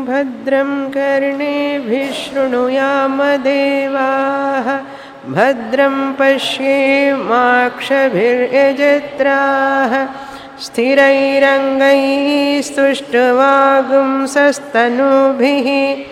भद्रं कर्णेभिः शृणुयामदेवाः भद्रं पश्येमाक्षभिर्यजत्राः स्थिरैरङ्गैः स्तुष्टुवागुंसस्तनूभिः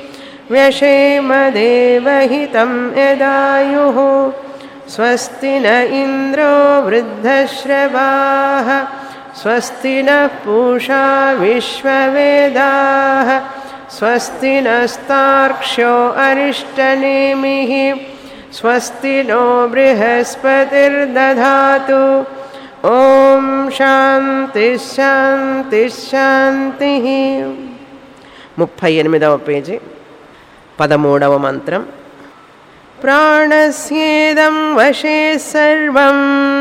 व्यशेमदेवहितं यदायुः स्वस्ति न इन्द्रो वृद्धश्रवाः स्वस्ति नः पूषा विश्ववेदाः स्वस्ति नस्तार्क्ष्यो अरिष्टनेमिः स्वस्ति नो बृहस्पतिर्दधातु ॐ शान्तिः शान्तिः शान्तिः ముప్పై ఎనిమిదవ పేజీ పదమూడవ మంత్రం ప్రాణస్యేదం వశే సర్వం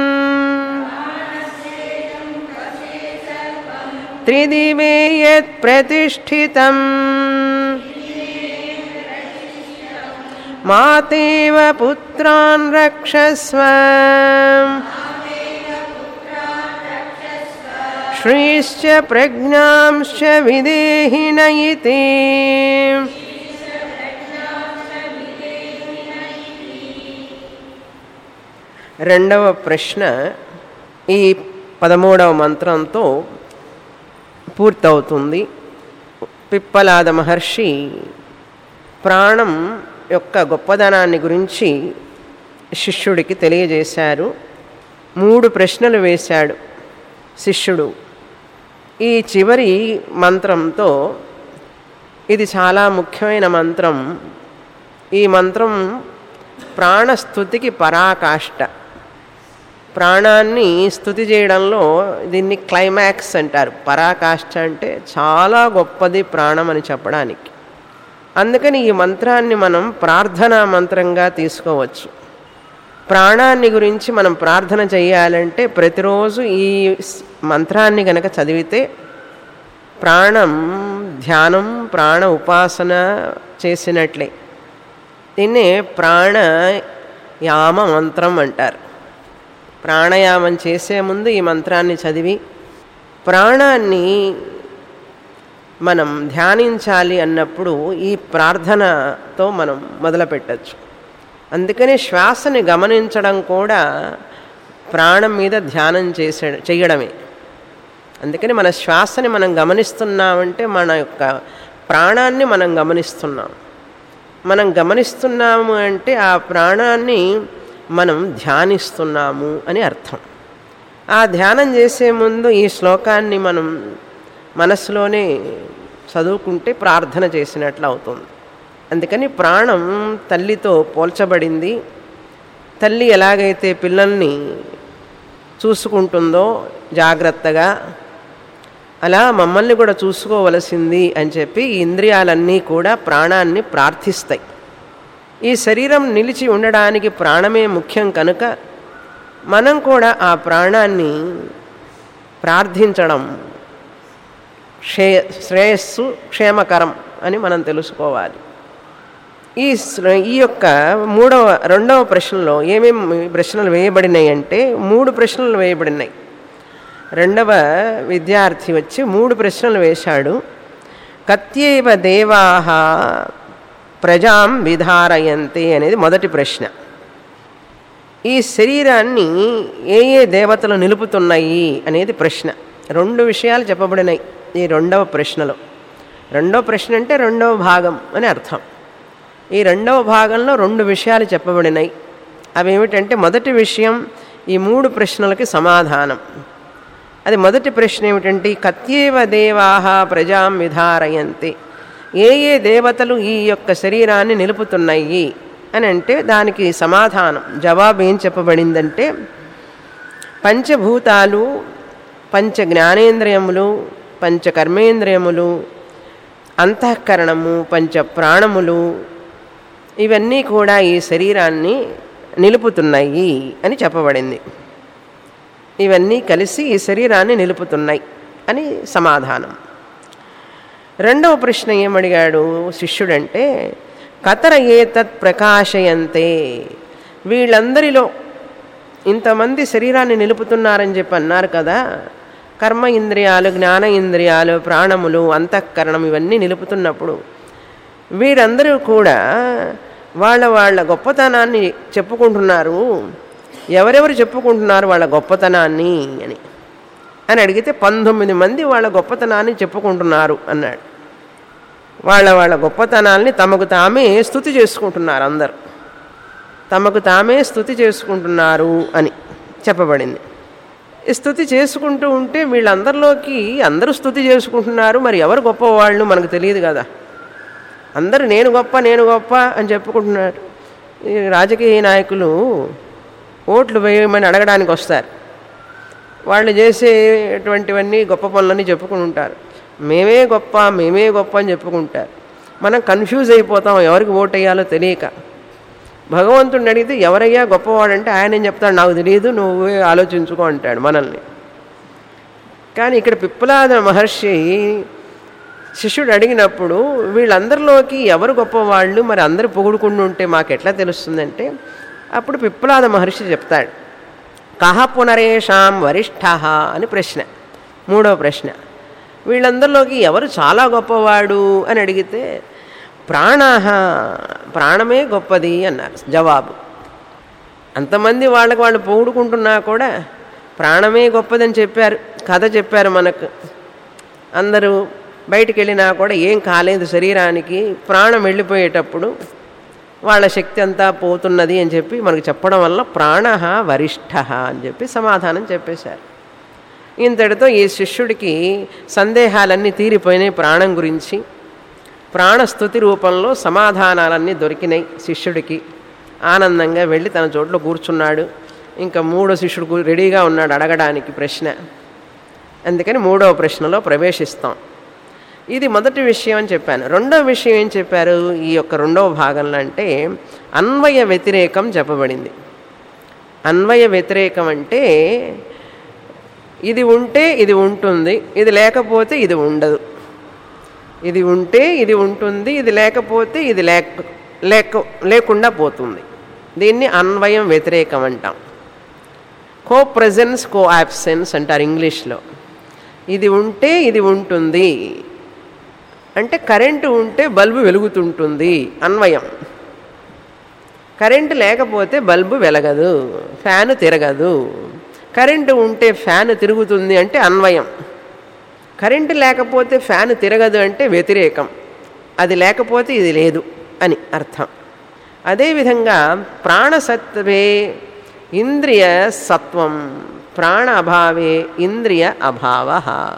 త్రిదివే యత్ ప్రతిష్ఠితం మాతేవ పుత్రాన్ రక్షస్వ श्रीश्च प्रज्ञांश्च विदेहि न इति రెండవ ప్రశ్న ఈ పదమూడవ మంత్రంతో పూర్తవుతుంది పిప్పలాద మహర్షి ప్రాణం యొక్క గొప్పదనాన్ని గురించి శిష్యుడికి తెలియజేశారు మూడు ప్రశ్నలు వేశాడు శిష్యుడు ఈ చివరి మంత్రంతో ఇది చాలా ముఖ్యమైన మంత్రం ఈ మంత్రం ప్రాణస్థుతికి పరాకాష్ట ప్రాణాన్ని స్థుతి చేయడంలో దీన్ని క్లైమాక్స్ అంటారు పరాకాష్ట అంటే చాలా గొప్పది ప్రాణం అని చెప్పడానికి అందుకని ఈ మంత్రాన్ని మనం ప్రార్థనా మంత్రంగా తీసుకోవచ్చు ప్రాణాన్ని గురించి మనం ప్రార్థన చేయాలంటే ప్రతిరోజు ఈ మంత్రాన్ని గనక చదివితే ప్రాణం ధ్యానం ప్రాణ ఉపాసన చేసినట్లే దీన్నే ప్రాణయామ మంత్రం అంటారు ప్రాణయామం చేసే ముందు ఈ మంత్రాన్ని చదివి ప్రాణాన్ని మనం ధ్యానించాలి అన్నప్పుడు ఈ ప్రార్థనతో మనం మొదలుపెట్టచ్చు అందుకని శ్వాసని గమనించడం కూడా ప్రాణం మీద ధ్యానం చేసే చేయడమే అందుకని మన శ్వాసని మనం గమనిస్తున్నామంటే మన యొక్క ప్రాణాన్ని మనం గమనిస్తున్నాం మనం గమనిస్తున్నాము అంటే ఆ ప్రాణాన్ని మనం ధ్యానిస్తున్నాము అని అర్థం ఆ ధ్యానం చేసే ముందు ఈ శ్లోకాన్ని మనం మనసులోనే చదువుకుంటే ప్రార్థన చేసినట్లు అవుతుంది అందుకని ప్రాణం తల్లితో పోల్చబడింది తల్లి ఎలాగైతే పిల్లల్ని చూసుకుంటుందో జాగ్రత్తగా అలా మమ్మల్ని కూడా చూసుకోవలసింది అని చెప్పి ఈ ఇంద్రియాలన్నీ కూడా ప్రాణాన్ని ప్రార్థిస్తాయి ఈ శరీరం నిలిచి ఉండడానికి ప్రాణమే ముఖ్యం కనుక మనం కూడా ఆ ప్రాణాన్ని ప్రార్థించడం శ్రే శ్రేయస్సు క్షేమకరం అని మనం తెలుసుకోవాలి ఈ ఈ యొక్క మూడవ రెండవ ప్రశ్నలో ఏమేమి ప్రశ్నలు వేయబడినాయి అంటే మూడు ప్రశ్నలు వేయబడినాయి రెండవ విద్యార్థి వచ్చి మూడు ప్రశ్నలు వేశాడు కత్యేవ దేవాహ ప్రజాం విధారయంతే అనేది మొదటి ప్రశ్న ఈ శరీరాన్ని ఏ ఏ దేవతలు నిలుపుతున్నాయి అనేది ప్రశ్న రెండు విషయాలు చెప్పబడినాయి ఈ రెండవ ప్రశ్నలో రెండవ ప్రశ్న అంటే రెండవ భాగం అని అర్థం ఈ రెండవ భాగంలో రెండు విషయాలు చెప్పబడినాయి అవి ఏమిటంటే మొదటి విషయం ఈ మూడు ప్రశ్నలకి సమాధానం అది మొదటి ప్రశ్న ఏమిటంటే కత్యేవ దేవాహ ప్రజాం విధారయంతి ఏ ఏ దేవతలు ఈ యొక్క శరీరాన్ని నిలుపుతున్నాయి అని అంటే దానికి సమాధానం జవాబు ఏం చెప్పబడిందంటే పంచభూతాలు పంచ జ్ఞానేంద్రియములు పంచ కర్మేంద్రియములు అంతఃకరణము పంచ ప్రాణములు ఇవన్నీ కూడా ఈ శరీరాన్ని నిలుపుతున్నాయి అని చెప్పబడింది ఇవన్నీ కలిసి ఈ శరీరాన్ని నిలుపుతున్నాయి అని సమాధానం రెండవ ప్రశ్న ఏమడిగాడు శిష్యుడంటే కతర ఏతత్ ప్రకాశయంతే వీళ్ళందరిలో ఇంతమంది శరీరాన్ని నిలుపుతున్నారని చెప్పి అన్నారు కదా కర్మ ఇంద్రియాలు జ్ఞాన ఇంద్రియాలు ప్రాణములు అంతఃకరణం ఇవన్నీ నిలుపుతున్నప్పుడు వీరందరూ కూడా వాళ్ళ వాళ్ళ గొప్పతనాన్ని చెప్పుకుంటున్నారు ఎవరెవరు చెప్పుకుంటున్నారు వాళ్ళ గొప్పతనాన్ని అని అని అడిగితే పంతొమ్మిది మంది వాళ్ళ గొప్పతనాన్ని చెప్పుకుంటున్నారు అన్నాడు వాళ్ళ వాళ్ళ గొప్పతనాల్ని తమకు తామే స్థుతి చేసుకుంటున్నారు అందరు తమకు తామే స్థుతి చేసుకుంటున్నారు అని చెప్పబడింది ఈ స్థుతి చేసుకుంటూ ఉంటే వీళ్ళందరిలోకి అందరూ స్థుతి చేసుకుంటున్నారు మరి ఎవరు గొప్పవాళ్ళు మనకు తెలియదు కదా అందరూ నేను గొప్ప నేను గొప్ప అని చెప్పుకుంటున్నారు ఈ రాజకీయ నాయకులు ఓట్లు వేయమని అడగడానికి వస్తారు వాళ్ళు చేసేటువంటివన్నీ గొప్ప పనులని చెప్పుకుని ఉంటారు మేమే గొప్ప మేమే గొప్ప అని చెప్పుకుంటారు మనం కన్ఫ్యూజ్ అయిపోతాం ఎవరికి ఓటు వేయాలో తెలియక భగవంతుడిని అడిగితే ఎవరయ్యా గొప్పవాడంటే ఆయన ఏం చెప్తాడు నాకు తెలియదు నువ్వే ఆలోచించుకో అంటాడు మనల్ని కానీ ఇక్కడ పిప్పలాద మహర్షి శిష్యుడు అడిగినప్పుడు వీళ్ళందరిలోకి ఎవరు గొప్పవాళ్ళు మరి అందరూ పొగుడుకుంటూ ఉంటే మాకు ఎట్లా తెలుస్తుందంటే అప్పుడు పిప్పలాద మహర్షి చెప్తాడు కహ పునరేషాం వరిష్ఠ అని ప్రశ్న మూడవ ప్రశ్న వీళ్ళందరిలోకి ఎవరు చాలా గొప్పవాడు అని అడిగితే ప్రాణ ప్రాణమే గొప్పది అన్నారు జవాబు అంతమంది వాళ్ళకి వాళ్ళు పొగుడుకుంటున్నా కూడా ప్రాణమే గొప్పదని చెప్పారు కథ చెప్పారు మనకు అందరూ బయటికి వెళ్ళినా కూడా ఏం కాలేదు శరీరానికి ప్రాణం వెళ్ళిపోయేటప్పుడు వాళ్ళ శక్తి అంతా పోతున్నది అని చెప్పి మనకు చెప్పడం వల్ల ప్రాణ వరిష్ఠ అని చెప్పి సమాధానం చెప్పేశారు ఇంతటితో ఈ శిష్యుడికి సందేహాలన్నీ తీరిపోయినాయి ప్రాణం గురించి ప్రాణస్థుతి రూపంలో సమాధానాలన్నీ దొరికినాయి శిష్యుడికి ఆనందంగా వెళ్ళి తన చోట్లో కూర్చున్నాడు ఇంకా మూడో శిష్యుడు కూ- రెడీగా ఉన్నాడు అడగడానికి ప్రశ్న అందుకని మూడవ ప్రశ్నలో ప్రవేశిస్తాం ఇది మొదటి విషయం అని చెప్పాను రెండవ విషయం ఏం చెప్పారు ఈ యొక్క రెండవ భాగంలో అంటే అన్వయ వ్యతిరేకం చెప్పబడింది అన్వయ వ్యతిరేకం అంటే ఇది ఉంటే ఇది ఉంటుంది ఇది లేకపోతే ఇది ఉండదు ఇది ఉంటే ఇది ఉంటుంది ఇది లేకపోతే ఇది లేక లేక లేకుండా పోతుంది దీన్ని అన్వయం వ్యతిరేకం అంటాం కో ప్రజెన్స్ కో యాబ్సెన్స్ అంటారు ఇంగ్లీష్లో ఇది ఉంటే ఇది ఉంటుంది అంటే కరెంటు ఉంటే బల్బు వెలుగుతుంటుంది అన్వయం కరెంటు లేకపోతే బల్బు వెలగదు ఫ్యాను తిరగదు కరెంటు ఉంటే ఫ్యాన్ తిరుగుతుంది అంటే అన్వయం కరెంటు లేకపోతే ఫ్యాన్ తిరగదు అంటే వ్యతిరేకం అది లేకపోతే ఇది లేదు అని అర్థం అదేవిధంగా ప్రాణసత్వే ఇంద్రియ సత్వం ప్రాణ అభావే ఇంద్రియ అభావ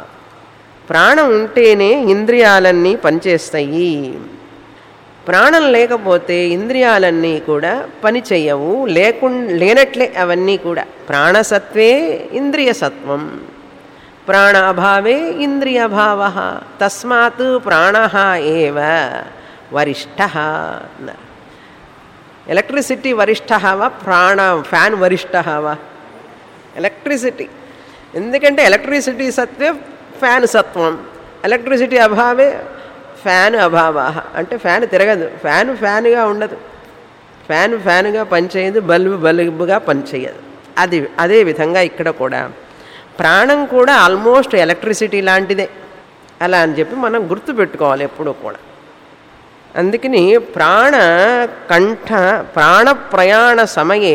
ప్రాణం ఉంటేనే ఇంద్రియాలన్నీ పనిచేస్తాయి ప్రాణం లేకపోతే ఇంద్రియాలన్నీ కూడా పని చెయ్యవు లేకుం లేనట్లే అవన్నీ కూడా ప్రాణసత్వే ఇంద్రియ సత్వం ప్రాణ అభావే ఇంద్రియభావ తస్మాత్ ప్రాణ ఏవ వరిష్ఠ అన్నారు ఎలక్ట్రిసిటీ వరిష్ఠ వా ప్రాణ ఫ్యాన్ వరిష్ఠ వా ఎలక్ట్రిసిటీ ఎందుకంటే ఎలక్ట్రిసిటీ సత్వే ఫ్యాన్ సత్వం ఎలక్ట్రిసిటీ అభావే ఫ్యాన్ అభావ అంటే ఫ్యాన్ తిరగదు ఫ్యాన్ ఫ్యాన్గా ఉండదు ఫ్యాన్ ఫ్యాన్గా పనిచేయదు బల్బు బల్బుగా పనిచేయదు అది అదే విధంగా ఇక్కడ కూడా ప్రాణం కూడా ఆల్మోస్ట్ ఎలక్ట్రిసిటీ లాంటిదే అలా అని చెప్పి మనం గుర్తుపెట్టుకోవాలి ఎప్పుడూ కూడా అందుకని ప్రాణ కంఠ ప్రాణ ప్రయాణ సమయే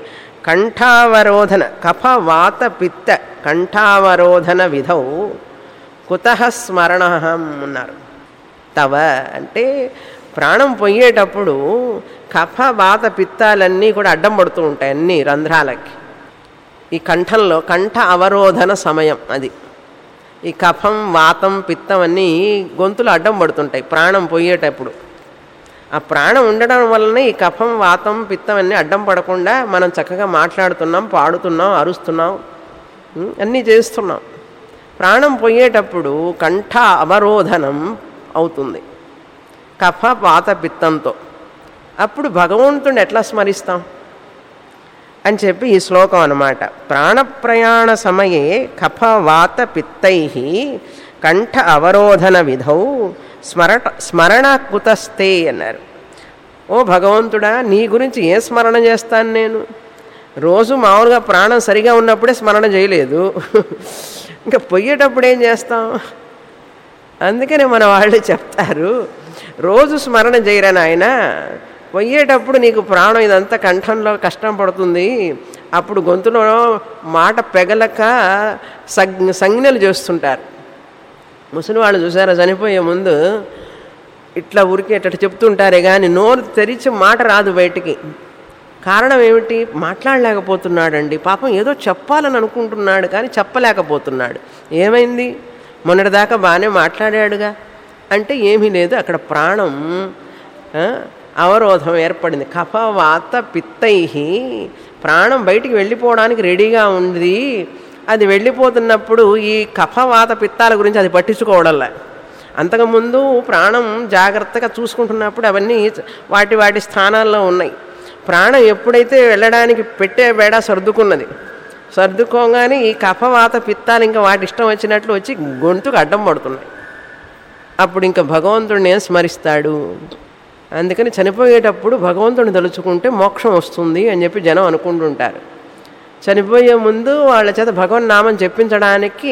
కంఠావరోధన కఫ వాత పిత్త కంఠావరోధన విధౌ కుత స్మరణ అన్నారు తవ అంటే ప్రాణం పోయేటప్పుడు కఫ వాత పిత్తాలన్నీ కూడా అడ్డం పడుతూ ఉంటాయి అన్ని రంధ్రాలకి ఈ కంఠంలో కంఠ అవరోధన సమయం అది ఈ కఫం వాతం పిత్తం అన్నీ గొంతులు అడ్డం పడుతుంటాయి ప్రాణం పోయేటప్పుడు ఆ ప్రాణం ఉండడం వలన ఈ కఫం వాతం పిత్తం అన్నీ అడ్డం పడకుండా మనం చక్కగా మాట్లాడుతున్నాం పాడుతున్నాం అరుస్తున్నాం ఉం, అన్నీ చేస్తున్నాం ప్రాణం పోయేటప్పుడు కంఠ అవరోధనం అవుతుంది కఫ వాత పిత్తంతో అప్పుడు భగవంతుడిని ఎట్లా స్మరిస్తాం అని చెప్పి ఈ శ్లోకం అన్నమాట ప్రాణప్రయాణ సమయే కఫ వాత పిత్తై కంఠ అవరోధన విధౌ స్మరణ స్మరణ కుతస్తే అన్నారు ఓ భగవంతుడా నీ గురించి ఏ స్మరణ చేస్తాను నేను రోజు మామూలుగా ప్రాణం సరిగా ఉన్నప్పుడే స్మరణ చేయలేదు ఇంకా పొయ్యేటప్పుడు ఏం చేస్తాం అందుకనే మన వాళ్ళు చెప్తారు రోజు స్మరణ చేయరా నాయన పొయ్యేటప్పుడు నీకు ప్రాణం ఇదంతా కంఠంలో కష్టం పడుతుంది అప్పుడు గొంతులో మాట పెగలక సగ్ సంజ్ఞలు చేస్తుంటారు ముసలి వాళ్ళు చూసారా చనిపోయే ముందు ఇట్లా ఉరికేటట్టు చెప్తుంటారే కానీ నోరు తెరిచి మాట రాదు బయటికి కారణం ఏమిటి మాట్లాడలేకపోతున్నాడండి పాపం ఏదో చెప్పాలని అనుకుంటున్నాడు కానీ చెప్పలేకపోతున్నాడు ఏమైంది మొన్నటిదాకా బాగానే మాట్లాడాడుగా అంటే ఏమీ లేదు అక్కడ ప్రాణం ఆ, అవరోధం ఏర్పడింది కఫ వాత పిత్తై ప్రాణం బయటికి వెళ్ళిపోవడానికి రెడీగా ఉంది అది వెళ్ళిపోతున్నప్పుడు ఈ కఫ వాత పిత్తాల గురించి అది పట్టించుకోవడంలే అంతకుముందు ప్రాణం జాగ్రత్తగా చూసుకుంటున్నప్పుడు అవన్నీ వాటి వాటి స్థానాల్లో ఉన్నాయి ప్రాణం ఎప్పుడైతే వెళ్ళడానికి పెట్టే బేడ సర్దుకున్నది సర్దుకోగానే ఈ కఫవాత పిత్తాలు ఇంకా వాటి ఇష్టం వచ్చినట్లు వచ్చి గొంతుకు అడ్డం పడుతున్నాయి అప్పుడు ఇంకా భగవంతుడిని ఏం స్మరిస్తాడు అందుకని చనిపోయేటప్పుడు భగవంతుడిని తలుచుకుంటే మోక్షం వస్తుంది అని చెప్పి జనం అనుకుంటుంటారు చనిపోయే ముందు వాళ్ళ చేత భగవన్ నామం చెప్పించడానికి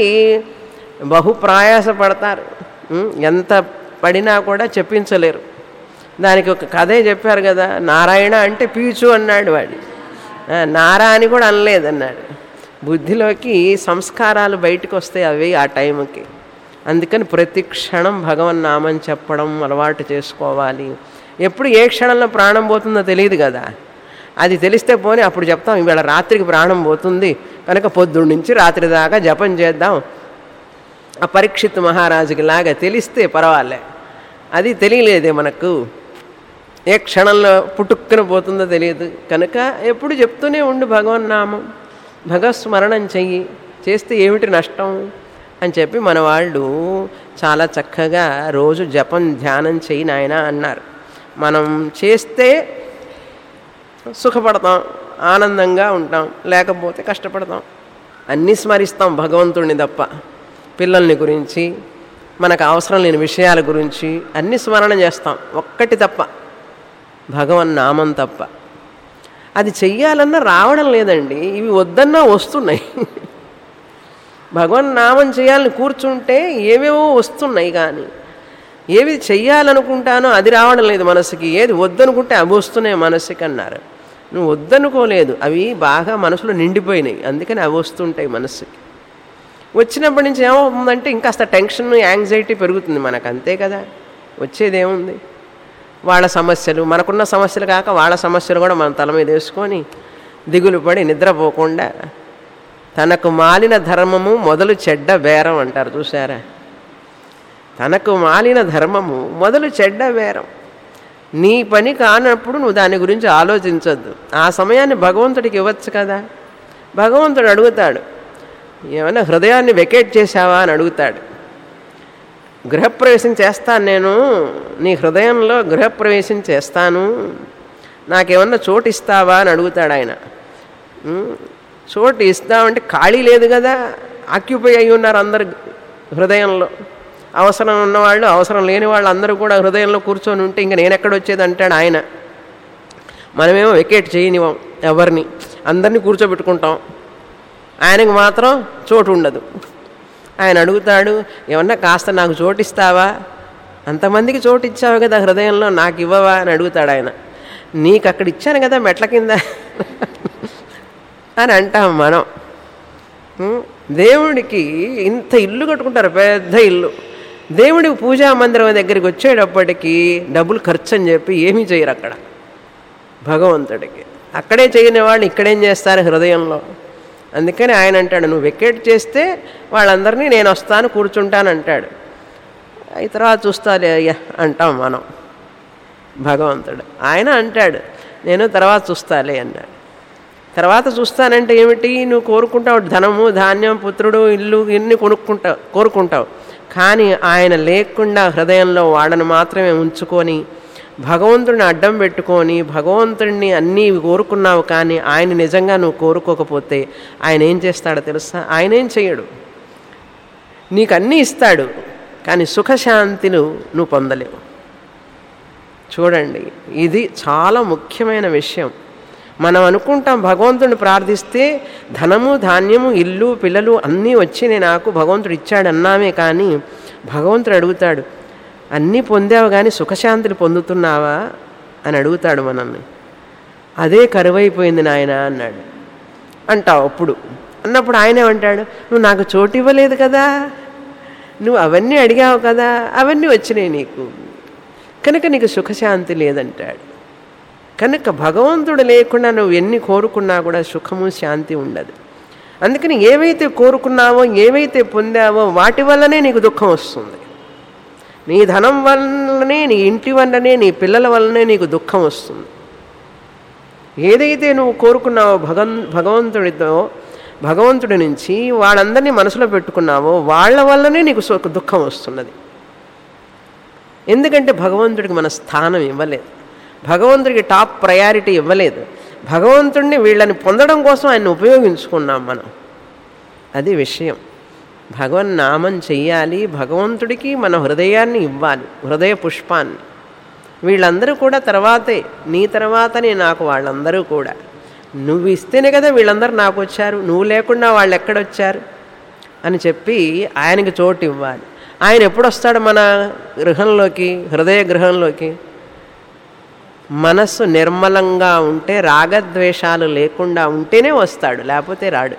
బహు ప్రయాస పడతారు ఉం, ఎంత పడినా కూడా చెప్పించలేరు దానికి ఒక కథే చెప్పారు కదా నారాయణ అంటే పీచు అన్నాడు వాడు ఆ, నారా అని కూడా అనలేదన్నాడు బుద్ధిలోకి సంస్కారాలు బయటకు వస్తాయి అవి ఆ టైంకి అందుకని ప్రతి క్షణం భగవన్ నామం చెప్పడం అలవాటు చేసుకోవాలి ఎప్పుడు ఏ క్షణంలో ప్రాణం పోతుందో తెలియదు కదా అది తెలిస్తే పోనీ అప్పుడు చెప్తాం ఇవాళ రాత్రికి ప్రాణం పోతుంది కనుక పొద్దున్న నుంచి రాత్రి దాకా జపం చేద్దాం ఆ పరీక్షిత్ మహారాజుకి లాగా తెలిస్తే పర్వాలే అది తెలియలేదే మనకు ఏ క్షణంలో పుట్టుక్కున పోతుందో తెలియదు కనుక ఎప్పుడు చెప్తూనే ఉండు భగవన్ నామం భగవత్స్మరణం చెయ్యి చేస్తే ఏమిటి నష్టం అని చెప్పి మన వాళ్ళు చాలా చక్కగా రోజు జపం ధ్యానం చెయ్యి నాయన అన్నారు మనం చేస్తే సుఖపడతాం ఆనందంగా ఉంటాం లేకపోతే కష్టపడతాం అన్నీ స్మరిస్తాం భగవంతుడిని తప్ప పిల్లల్ని గురించి మనకు అవసరం లేని విషయాల గురించి అన్ని స్మరణ చేస్తాం ఒక్కటి తప్ప భగవన్ నామం తప్ప అది చెయ్యాలన్నా రావడం లేదండి ఇవి వద్దన్నా వస్తున్నాయి భగవన్ నామం చేయాలని కూర్చుంటే ఏవేవో వస్తున్నాయి కానీ ఏవి చెయ్యాలనుకుంటానో అది రావడం లేదు మనసుకి ఏది వద్దనుకుంటే అవి వస్తున్నాయి మనసుకి అన్నారు నువ్వు వద్దనుకోలేదు అవి బాగా మనసులో నిండిపోయినాయి అందుకని అవి వస్తుంటాయి మనసుకి వచ్చినప్పటి నుంచి ఏమవుతుందంటే ఇంకాస్త టెన్షన్ యాంగ్జైటీ పెరుగుతుంది మనకు అంతే కదా వచ్చేది ఏముంది వాళ్ళ సమస్యలు మనకున్న సమస్యలు కాక వాళ్ళ సమస్యలు కూడా మన తల మీద వేసుకొని దిగులు పడి నిద్రపోకుండా తనకు మాలిన ధర్మము మొదలు చెడ్డ బేరం అంటారు చూసారా తనకు మాలిన ధర్మము మొదలు చెడ్డ బేరం నీ పని కానప్పుడు నువ్వు దాని గురించి ఆలోచించొద్దు ఆ సమయాన్ని భగవంతుడికి ఇవ్వచ్చు కదా భగవంతుడు అడుగుతాడు ఏమైనా హృదయాన్ని వెకేట్ చేశావా అని అడుగుతాడు గృహప్రవేశం చేస్తాను నేను నీ హృదయంలో గృహప్రవేశం చేస్తాను నాకేమన్నా చోటు ఇస్తావా అని అడుగుతాడు ఆయన ఉం? చోటు ఇస్తామంటే ఖాళీ లేదు కదా ఆక్యుపై అయి ఉన్నారు అందరు హృదయంలో అవసరం ఉన్నవాళ్ళు అవసరం లేని వాళ్ళు అందరూ కూడా హృదయంలో కూర్చొని ఉంటే ఇంక నేను ఎక్కడ వచ్చేది అంటాడు ఆయన మనమేమో వెకేట్ చేయనివ్వం ఎవరిని అందరినీ కూర్చోబెట్టుకుంటాం ఆయనకు మాత్రం చోటు ఉండదు ఆయన అడుగుతాడు ఏమన్నా కాస్త నాకు చోటు ఇస్తావా అంతమందికి చోటు ఇచ్చావు కదా హృదయంలో నాకు ఇవ్వవా అని అడుగుతాడు ఆయన నీకు అక్కడ ఇచ్చాను కదా మెట్ల కింద అని అంటాం మనం ఉం? దేవుడికి ఇంత ఇల్లు కట్టుకుంటారు పెద్ద ఇల్లు దేవుడికి పూజా మందిరం దగ్గరికి వచ్చేటప్పటికి డబ్బులు ఖర్చు అని చెప్పి ఏమీ చేయరు అక్కడ భగవంతుడికి అక్కడే చేయని వాళ్ళు ఇక్కడేం చేస్తారు హృదయంలో అందుకని ఆయన అంటాడు నువ్వు వెకేట్ చేస్తే వాళ్ళందరినీ నేను వస్తాను కూర్చుంటాను అంటాడు అయి తర్వాత చూస్తాలే అయ్యా అంటాం మనం భగవంతుడు ఆయన అంటాడు నేను తర్వాత చూస్తాలే అన్నాడు తర్వాత చూస్తానంటే ఏమిటి నువ్వు కోరుకుంటావు ధనము ధాన్యం పుత్రుడు ఇల్లు ఇన్ని కొనుక్కుంటావు కోరుకుంటావు కానీ ఆయన లేకుండా హృదయంలో వాళ్ళని మాత్రమే ఉంచుకొని భగవంతుడిని అడ్డం పెట్టుకొని భగవంతుడిని అన్నీ కోరుకున్నావు కానీ ఆయన నిజంగా నువ్వు కోరుకోకపోతే ఆయన ఏం చేస్తాడో తెలుసా ఆయన ఏం చేయడు నీకు అన్నీ ఇస్తాడు కానీ సుఖశాంతిని నువ్వు పొందలేవు చూడండి ఇది చాలా ముఖ్యమైన విషయం మనం అనుకుంటాం భగవంతుడిని ప్రార్థిస్తే ధనము ధాన్యము ఇల్లు పిల్లలు అన్నీ వచ్చినాయి నాకు భగవంతుడు ఇచ్చాడు అన్నామే కానీ భగవంతుడు అడుగుతాడు అన్నీ పొందావు కానీ సుఖశాంతిని పొందుతున్నావా అని అడుగుతాడు మనల్ని అదే కరువైపోయింది నాయన అన్నాడు అంటావు అప్పుడు అన్నప్పుడు ఆయన ఏమంటాడు నువ్వు నాకు చోటు ఇవ్వలేదు కదా నువ్వు అవన్నీ అడిగావు కదా అవన్నీ వచ్చినాయి నీకు కనుక నీకు సుఖశాంతి లేదంటాడు కనుక భగవంతుడు లేకుండా నువ్వు ఎన్ని కోరుకున్నా కూడా సుఖము శాంతి ఉండదు అందుకని ఏవైతే కోరుకున్నావో ఏవైతే పొందావో వాటి వల్లనే నీకు దుఃఖం వస్తుంది నీ ధనం వల్లనే నీ ఇంటి వల్లనే నీ పిల్లల వల్లనే నీకు దుఃఖం వస్తుంది ఏదైతే నువ్వు కోరుకున్నావో భగన్ భగవంతుడితో భగవంతుడి నుంచి వాళ్ళందరినీ మనసులో పెట్టుకున్నావో వాళ్ళ వల్లనే నీకు సుఖ దుఃఖం వస్తున్నది ఎందుకంటే భగవంతుడికి మన స్థానం ఇవ్వలేదు భగవంతుడికి టాప్ ప్రయారిటీ ఇవ్వలేదు భగవంతుడిని వీళ్ళని పొందడం కోసం ఆయన ఉపయోగించుకున్నాం మనం అది విషయం భగవన్ నామం చెయ్యాలి భగవంతుడికి మన హృదయాన్ని ఇవ్వాలి హృదయ పుష్పాన్ని వీళ్ళందరూ కూడా తర్వాతే నీ తర్వాతనే నాకు వాళ్ళందరూ కూడా నువ్వు ఇస్తేనే కదా వీళ్ళందరూ నాకు వచ్చారు నువ్వు లేకుండా వాళ్ళు ఎక్కడొచ్చారు అని చెప్పి ఆయనకి చోటు ఇవ్వాలి ఆయన ఎప్పుడు వస్తాడు మన గృహంలోకి హృదయ గృహంలోకి మనస్సు నిర్మలంగా ఉంటే రాగద్వేషాలు లేకుండా ఉంటేనే వస్తాడు లేకపోతే రాడు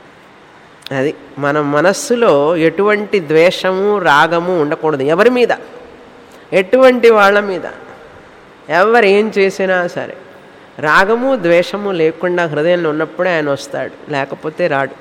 అది మన మనస్సులో ఎటువంటి ద్వేషము రాగము ఉండకూడదు ఎవరి మీద ఎటువంటి వాళ్ళ మీద ఎవరు ఏం చేసినా సరే రాగము ద్వేషము లేకుండా హృదయంలో ఉన్నప్పుడే ఆయన వస్తాడు లేకపోతే రాడు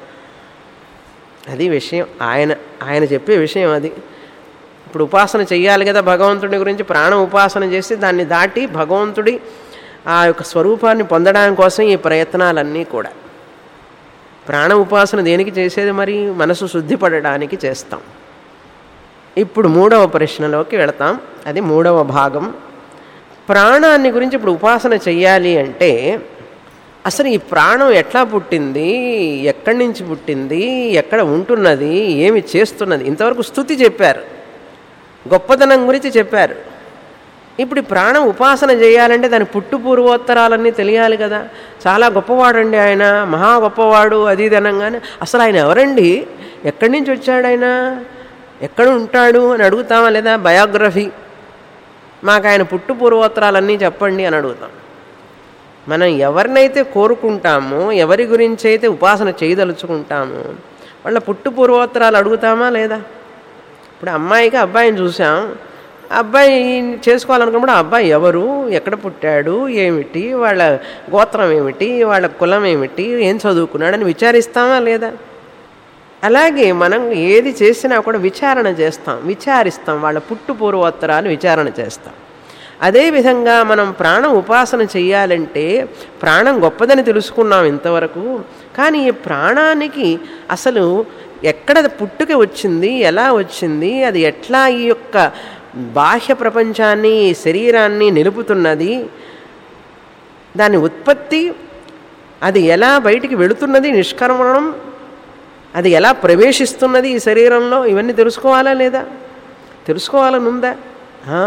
అది విషయం ఆయన ఆయన చెప్పే విషయం అది ఇప్పుడు ఉపాసన చెయ్యాలి కదా భగవంతుడి గురించి ప్రాణ ఉపాసన చేసి దాన్ని దాటి భగవంతుడి ఆ యొక్క స్వరూపాన్ని పొందడానికి కోసం ఈ ప్రయత్నాలన్నీ కూడా ప్రాణ ఉపాసన దేనికి చేసేది మరి మనసు శుద్ధిపడడానికి చేస్తాం ఇప్పుడు మూడవ ప్రశ్నలోకి వెళతాం అది మూడవ భాగం ప్రాణాన్ని గురించి ఇప్పుడు ఉపాసన చెయ్యాలి అంటే అసలు ఈ ప్రాణం ఎట్లా పుట్టింది ఎక్కడి నుంచి పుట్టింది ఎక్కడ ఉంటున్నది ఏమి చేస్తున్నది ఇంతవరకు స్థుతి చెప్పారు గొప్పతనం గురించి చెప్పారు ఇప్పుడు ఈ ప్రాణం ఉపాసన చేయాలంటే దాని పుట్టు పూర్వోత్తరాలన్నీ తెలియాలి కదా చాలా గొప్పవాడండి ఆయన మహా గొప్పవాడు అది ఇది అనగానే అసలు ఆయన ఎవరండి ఎక్కడి నుంచి వచ్చాడు ఆయన ఎక్కడ ఉంటాడు అని అడుగుతామా లేదా బయోగ్రఫీ మాకు ఆయన పుట్టు పూర్వోత్తరాలన్నీ చెప్పండి అని అడుగుతాం మనం ఎవరినైతే కోరుకుంటామో ఎవరి గురించి అయితే ఉపాసన చేయదలుచుకుంటామో వాళ్ళ పుట్టు పూర్వోత్తరాలు అడుగుతామా లేదా ఇప్పుడు అమ్మాయికి అబ్బాయిని చూసాం అబ్బాయి చేసుకోవాలనుకున్నప్పుడు ఆ అబ్బాయి ఎవరు ఎక్కడ పుట్టాడు ఏమిటి వాళ్ళ గోత్రం ఏమిటి వాళ్ళ కులం ఏమిటి ఏం చదువుకున్నాడని విచారిస్తామా లేదా అలాగే మనం ఏది చేసినా కూడా విచారణ చేస్తాం విచారిస్తాం వాళ్ళ పుట్టు పూర్వోత్తరాలు విచారణ చేస్తాం అదేవిధంగా మనం ప్రాణం ఉపాసన చెయ్యాలంటే ప్రాణం గొప్పదని తెలుసుకున్నాం ఇంతవరకు కానీ ఈ ప్రాణానికి అసలు ఎక్కడ పుట్టుక వచ్చింది ఎలా వచ్చింది అది ఎట్లా ఈ యొక్క బాహ్య ప్రపంచాన్ని ఈ శరీరాన్ని నిలుపుతున్నది దాని ఉత్పత్తి అది ఎలా బయటికి వెళుతున్నది నిష్కర్మణం అది ఎలా ప్రవేశిస్తున్నది ఈ శరీరంలో ఇవన్నీ తెలుసుకోవాలా లేదా తెలుసుకోవాలని ఉందా ఆ.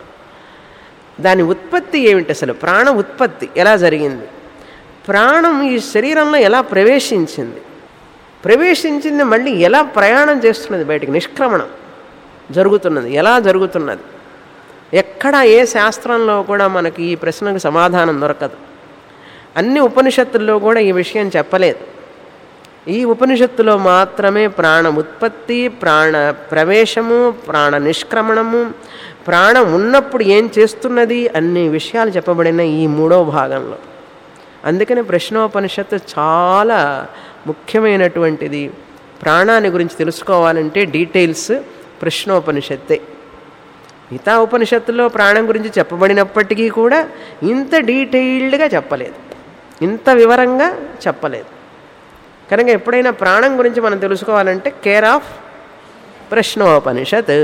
దాని ఉత్పత్తి ఏమిటి అసలు ప్రాణ ఉత్పత్తి ఎలా జరిగింది ప్రాణం ఈ శరీరంలో ఎలా ప్రవేశించింది ప్రవేశించింది మళ్ళీ ఎలా ప్రయాణం చేస్తున్నది బయటికి నిష్క్రమణం జరుగుతున్నది ఎలా జరుగుతున్నది ఎక్కడ ఏ శాస్త్రంలో కూడా మనకి ఈ ప్రశ్నకు సమాధానం దొరకదు అన్ని ఉపనిషత్తుల్లో కూడా ఈ విషయం చెప్పలేదు ఈ ఉపనిషత్తులో మాత్రమే ప్రాణ ఉత్పత్తి ప్రాణ ప్రవేశము ప్రాణ నిష్క్రమణము ప్రాణం ఉన్నప్పుడు ఏం చేస్తున్నది అన్ని విషయాలు చెప్పబడిన ఈ మూడో భాగంలో అందుకని ప్రశ్నోపనిషత్తు చాలా ముఖ్యమైనటువంటిది ప్రాణాన్ని గురించి తెలుసుకోవాలంటే డీటెయిల్స్ ప్రశ్నోపనిషత్తే మిగతా ఉపనిషత్తులో ప్రాణం గురించి చెప్పబడినప్పటికీ కూడా ఇంత డీటెయిల్డ్గా చెప్పలేదు ఇంత వివరంగా చెప్పలేదు కనుక ఎప్పుడైనా ప్రాణం గురించి మనం తెలుసుకోవాలంటే కేర్ ఆఫ్ ప్రశ్నోపనిషత్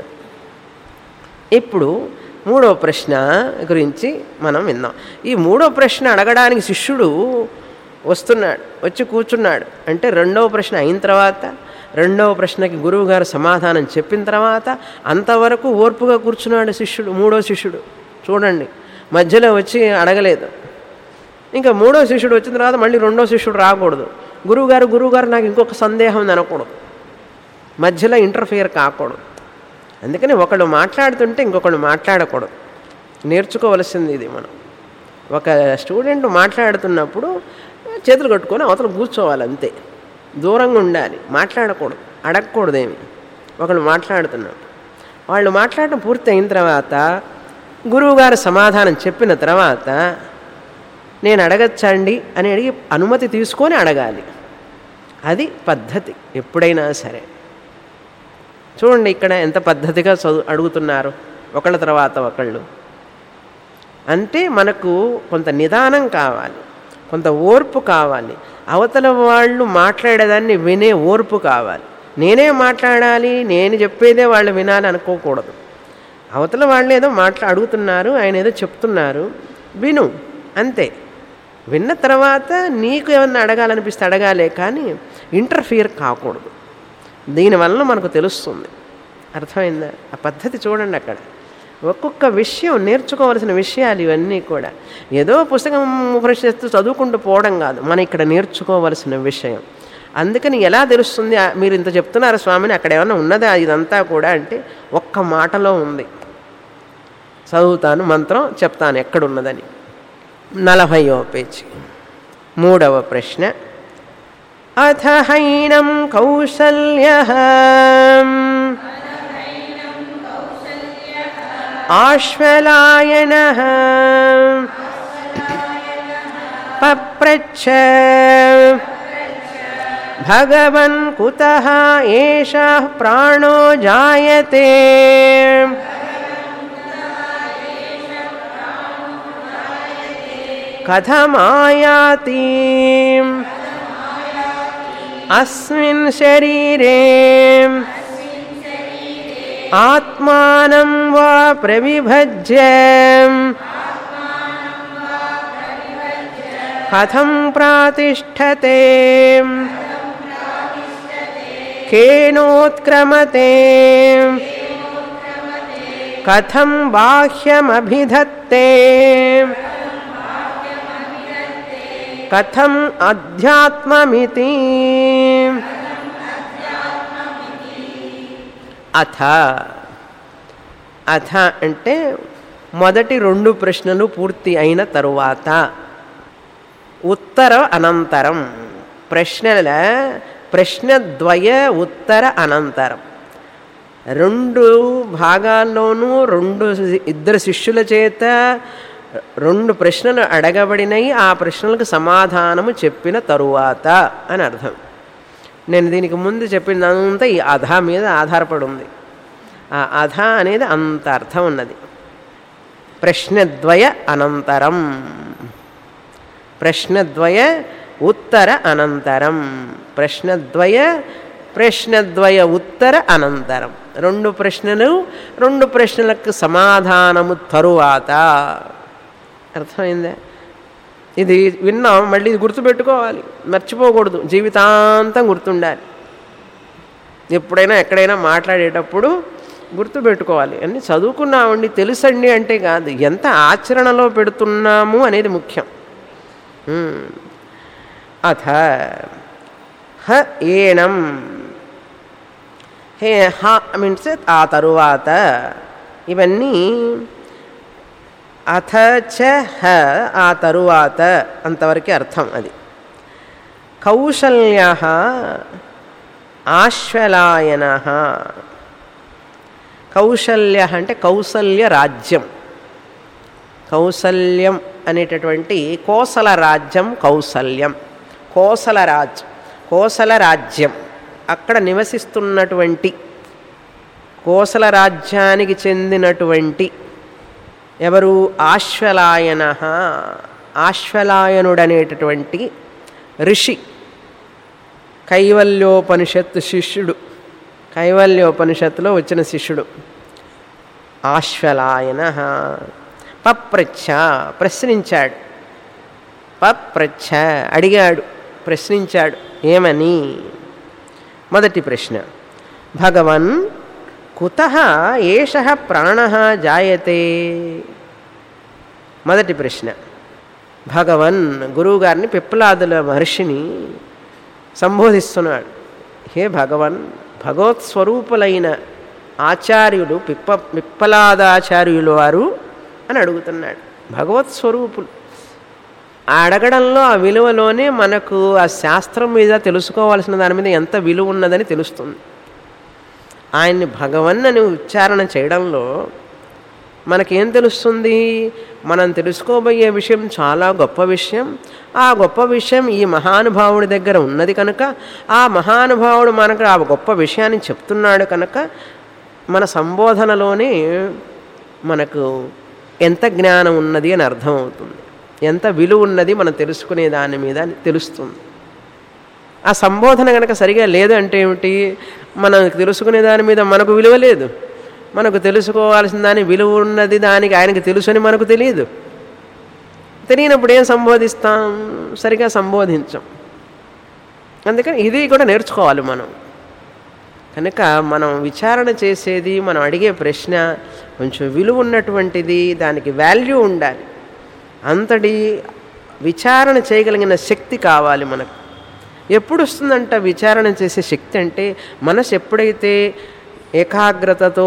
ఇప్పుడు మూడో ప్రశ్న గురించి మనం విందాం ఈ మూడో ప్రశ్న అడగడానికి శిష్యుడు వస్తున్నాడు వచ్చి కూర్చున్నాడు అంటే రెండవ ప్రశ్న అయిన తర్వాత రెండవ ప్రశ్నకి గురువు గారు సమాధానం చెప్పిన తర్వాత అంతవరకు ఓర్పుగా కూర్చున్నాడు శిష్యుడు మూడో శిష్యుడు చూడండి మధ్యలో వచ్చి అడగలేదు ఇంకా మూడో శిష్యుడు వచ్చిన తర్వాత మళ్ళీ రెండో శిష్యుడు రాకూడదు గురువుగారు గురువుగారు నాకు ఇంకొక సందేహం ఉంది అనకూడదు మధ్యలో ఇంటర్ఫియర్ కాకూడదు అందుకని ఒకళ్ళు మాట్లాడుతుంటే ఇంకొకళ్ళు మాట్లాడకూడదు నేర్చుకోవలసింది ఇది మనం ఒక స్టూడెంట్ మాట్లాడుతున్నప్పుడు చేతులు కట్టుకొని అవతల కూర్చోవాలి అంతే దూరంగా ఉండాలి మాట్లాడకూడదు అడగకూడదేమి ఒకళ్ళు మాట్లాడుతున్నప్పుడు వాళ్ళు మాట్లాడటం పూర్తి అయిన తర్వాత గురువుగారు సమాధానం చెప్పిన తర్వాత నేను అడగచ్చండి అని అడిగి అనుమతి తీసుకొని అడగాలి అది పద్ధతి ఎప్పుడైనా సరే చూడండి ఇక్కడ ఎంత పద్ధతిగా చదువు అడుగుతున్నారు ఒకళ్ళ తర్వాత ఒకళ్ళు అంటే మనకు కొంత నిదానం కావాలి కొంత ఓర్పు కావాలి అవతల వాళ్ళు మాట్లాడేదాన్ని వినే ఓర్పు కావాలి నేనే మాట్లాడాలి నేను చెప్పేదే వాళ్ళు వినాలి అనుకోకూడదు అవతల వాళ్ళు ఏదో మాట్లా అడుగుతున్నారు ఆయన ఏదో చెప్తున్నారు విను అంతే విన్న తర్వాత నీకు ఏమన్నా అడగాలనిపిస్తే అడగాలే కానీ ఇంటర్ఫియర్ కాకూడదు దీనివల్ల మనకు తెలుస్తుంది అర్థమైందా ఆ పద్ధతి చూడండి అక్కడ ఒక్కొక్క విషయం నేర్చుకోవాల్సిన విషయాలు ఇవన్నీ కూడా ఏదో పుస్తకం ఉపనిషత్తు చదువుకుంటూ పోవడం కాదు మనం ఇక్కడ నేర్చుకోవలసిన విషయం అందుకని ఎలా తెలుస్తుంది ఆ, మీరు ఇంత చెప్తున్నారు స్వామిని అక్కడ ఏమైనా ఉన్నదా ఇదంతా కూడా అంటే ఒక్క మాటలో ఉంది చదువుతాను మంత్రం చెప్తాను ఎక్కడున్నదని నలభయో పేజీ మూడవ ప్రశ్న అథ హైనం కౌసల్య ఆశ్వలాయన పప్రచ్ఛ భగవన్ కుత ఏష ప్రాణో జాయతే కథమాయాతి అస్మిన్ శరీరే ఆత్మానం వా ప్రవిభజ్య కథం ప్రాతిష్టతే కేనోత్క్రమతే కథం బాహ్యమభిధత్తే కథం అధ్యాత్మమితి అథ అథ అంటే మొదటి రెండు ప్రశ్నలు పూర్తి అయిన తరువాత ఉత్తర అనంతరం ప్రశ్నల ప్రశ్నద్వయ ఉత్తర అనంతరం రెండు భాగాల్లోనూ రెండు ఇద్దరు శిష్యుల చేత రెండు ప్రశ్నలు అడగబడినవి ఆ ప్రశ్నలకు సమాధానము చెప్పిన తరువాత అని అర్థం నేను దీనికి ముందు చెప్పినంతా ఈ అధ మీద ఆధారపడి ఉంది ఆ అధ అనేది అంత అర్థం ఉన్నది ప్రశ్నద్వయ అనంతరం ప్రశ్నద్వయ ఉత్తర అనంతరం ప్రశ్నద్వయ ప్రశ్నద్వయ ఉత్తర అనంతరం రెండు ప్రశ్నలు రెండు ప్రశ్నలకు సమాధానము తరువాత అర్థమైందా ఇది విన్నాం మళ్ళీ ఇది గుర్తుపెట్టుకోవాలి మర్చిపోకూడదు జీవితాంతం గుర్తుండాలి ఎప్పుడైనా ఎక్కడైనా మాట్లాడేటప్పుడు గుర్తుపెట్టుకోవాలి అన్ని చదువుకున్నామండి తెలుసండి అంటే కాదు ఎంత ఆచరణలో పెడుతున్నాము అనేది ముఖ్యం ఉమ్. అథ హ ఏనం హే హ మీన్స్ ఆ తరువాత ఇవన్నీ అథ చ హ ఆ తరువాత అంతవరకే అర్థం అది కౌశల్య ఆశ్వలాయన కౌశల్య అంటే కౌసల్య రాజ్యం కౌసల్యం అనేటటువంటి కోసల రాజ్యం కౌసల్యం కోసల రాజ్యం కోసల రాజ్యం అక్కడ నివసిస్తున్నటువంటి కోసల రాజ్యానికి చెందినటువంటి ఎవరు ఆశ్వలాయన ఆశ్వలాయనుడనేటటువంటి ఋషి కైవల్యోపనిషత్తు శిష్యుడు కైవల్యోపనిషత్తులో వచ్చిన శిష్యుడు ఆశ్వలాయన పప్రచ్ఛ ప్రశ్నించాడు పప్రచ్ఛ అడిగాడు ప్రశ్నించాడు ఏమని మొదటి ప్రశ్న భగవన్ కుత ఏష ప్రాణ జాయతే మొదటి ప్రశ్న భగవన్ గురువుగారిని పిప్పలాదుల మహర్షిని సంబోధిస్తున్నాడు హే భగవన్ భగవత్ స్వరూపులైన ఆచార్యులు పిప్ప పిప్పలాదాచార్యులు వారు అని అడుగుతున్నాడు భగవత్ స్వరూపులు ఆ అడగడంలో ఆ విలువలోనే మనకు ఆ శాస్త్రం మీద తెలుసుకోవాల్సిన దాని మీద ఎంత విలువ ఉన్నదని తెలుస్తుంది ఆయన్ని భగవన్ అని ఉచ్చారణ చేయడంలో మనకేం తెలుస్తుంది మనం తెలుసుకోబోయే విషయం చాలా గొప్ప విషయం ఆ గొప్ప విషయం ఈ మహానుభావుడి దగ్గర ఉన్నది కనుక ఆ మహానుభావుడు మనకు ఆ గొప్ప విషయాన్ని చెప్తున్నాడు కనుక మన సంబోధనలోనే మనకు ఎంత జ్ఞానం ఉన్నది అని అర్థమవుతుంది ఎంత విలువ ఉన్నది మనం తెలుసుకునే దాని మీద అని తెలుస్తుంది ఆ సంబోధన కనుక సరిగా లేదు అంటే ఏమిటి మనం తెలుసుకునే దాని మీద మనకు విలువ లేదు మనకు తెలుసుకోవాల్సిన దాని విలువ ఉన్నది దానికి ఆయనకు తెలుసు అని మనకు తెలియదు తెలియనప్పుడు ఏం సంబోధిస్తాం సరిగా సంబోధించం అందుకని ఇది కూడా నేర్చుకోవాలి మనం కనుక మనం విచారణ చేసేది మనం అడిగే ప్రశ్న కొంచెం విలువ ఉన్నటువంటిది దానికి వాల్యూ ఉండాలి అంతటి విచారణ చేయగలిగిన శక్తి కావాలి మనకు ఎప్పుడు వస్తుందంట విచారణ చేసే శక్తి అంటే మనసు ఎప్పుడైతే ఏకాగ్రతతో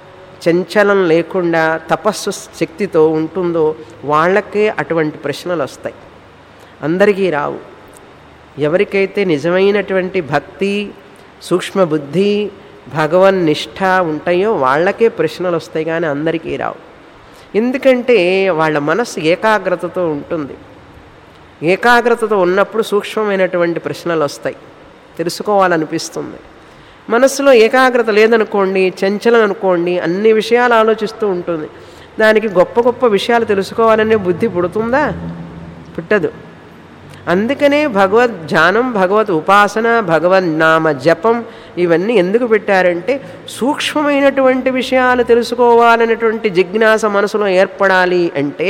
చంచలం లేకుండా తపస్సు శక్తితో ఉంటుందో వాళ్ళకే అటువంటి ప్రశ్నలు వస్తాయి అందరికీ రావు ఎవరికైతే నిజమైనటువంటి భక్తి సూక్ష్మ బుద్ధి భగవన్ నిష్ఠ ఉంటాయో వాళ్ళకే ప్రశ్నలు వస్తాయి కానీ అందరికీ రావు ఎందుకంటే వాళ్ళ మనస్సు ఏకాగ్రతతో ఉంటుంది ఏకాగ్రతతో ఉన్నప్పుడు సూక్ష్మమైనటువంటి ప్రశ్నలు వస్తాయి తెలుసుకోవాలనిపిస్తుంది మనస్సులో ఏకాగ్రత లేదనుకోండి చంచలం అనుకోండి అన్ని విషయాలు ఆలోచిస్తూ ఉంటుంది దానికి గొప్ప గొప్ప విషయాలు తెలుసుకోవాలనే బుద్ధి పుడుతుందా పుట్టదు అందుకనే భగవద్ ధ్యానం భగవత్ ఉపాసన భగవద్ నామ జపం ఇవన్నీ ఎందుకు పెట్టారంటే సూక్ష్మమైనటువంటి విషయాలు తెలుసుకోవాలనేటువంటి జిజ్ఞాస మనసులో ఏర్పడాలి అంటే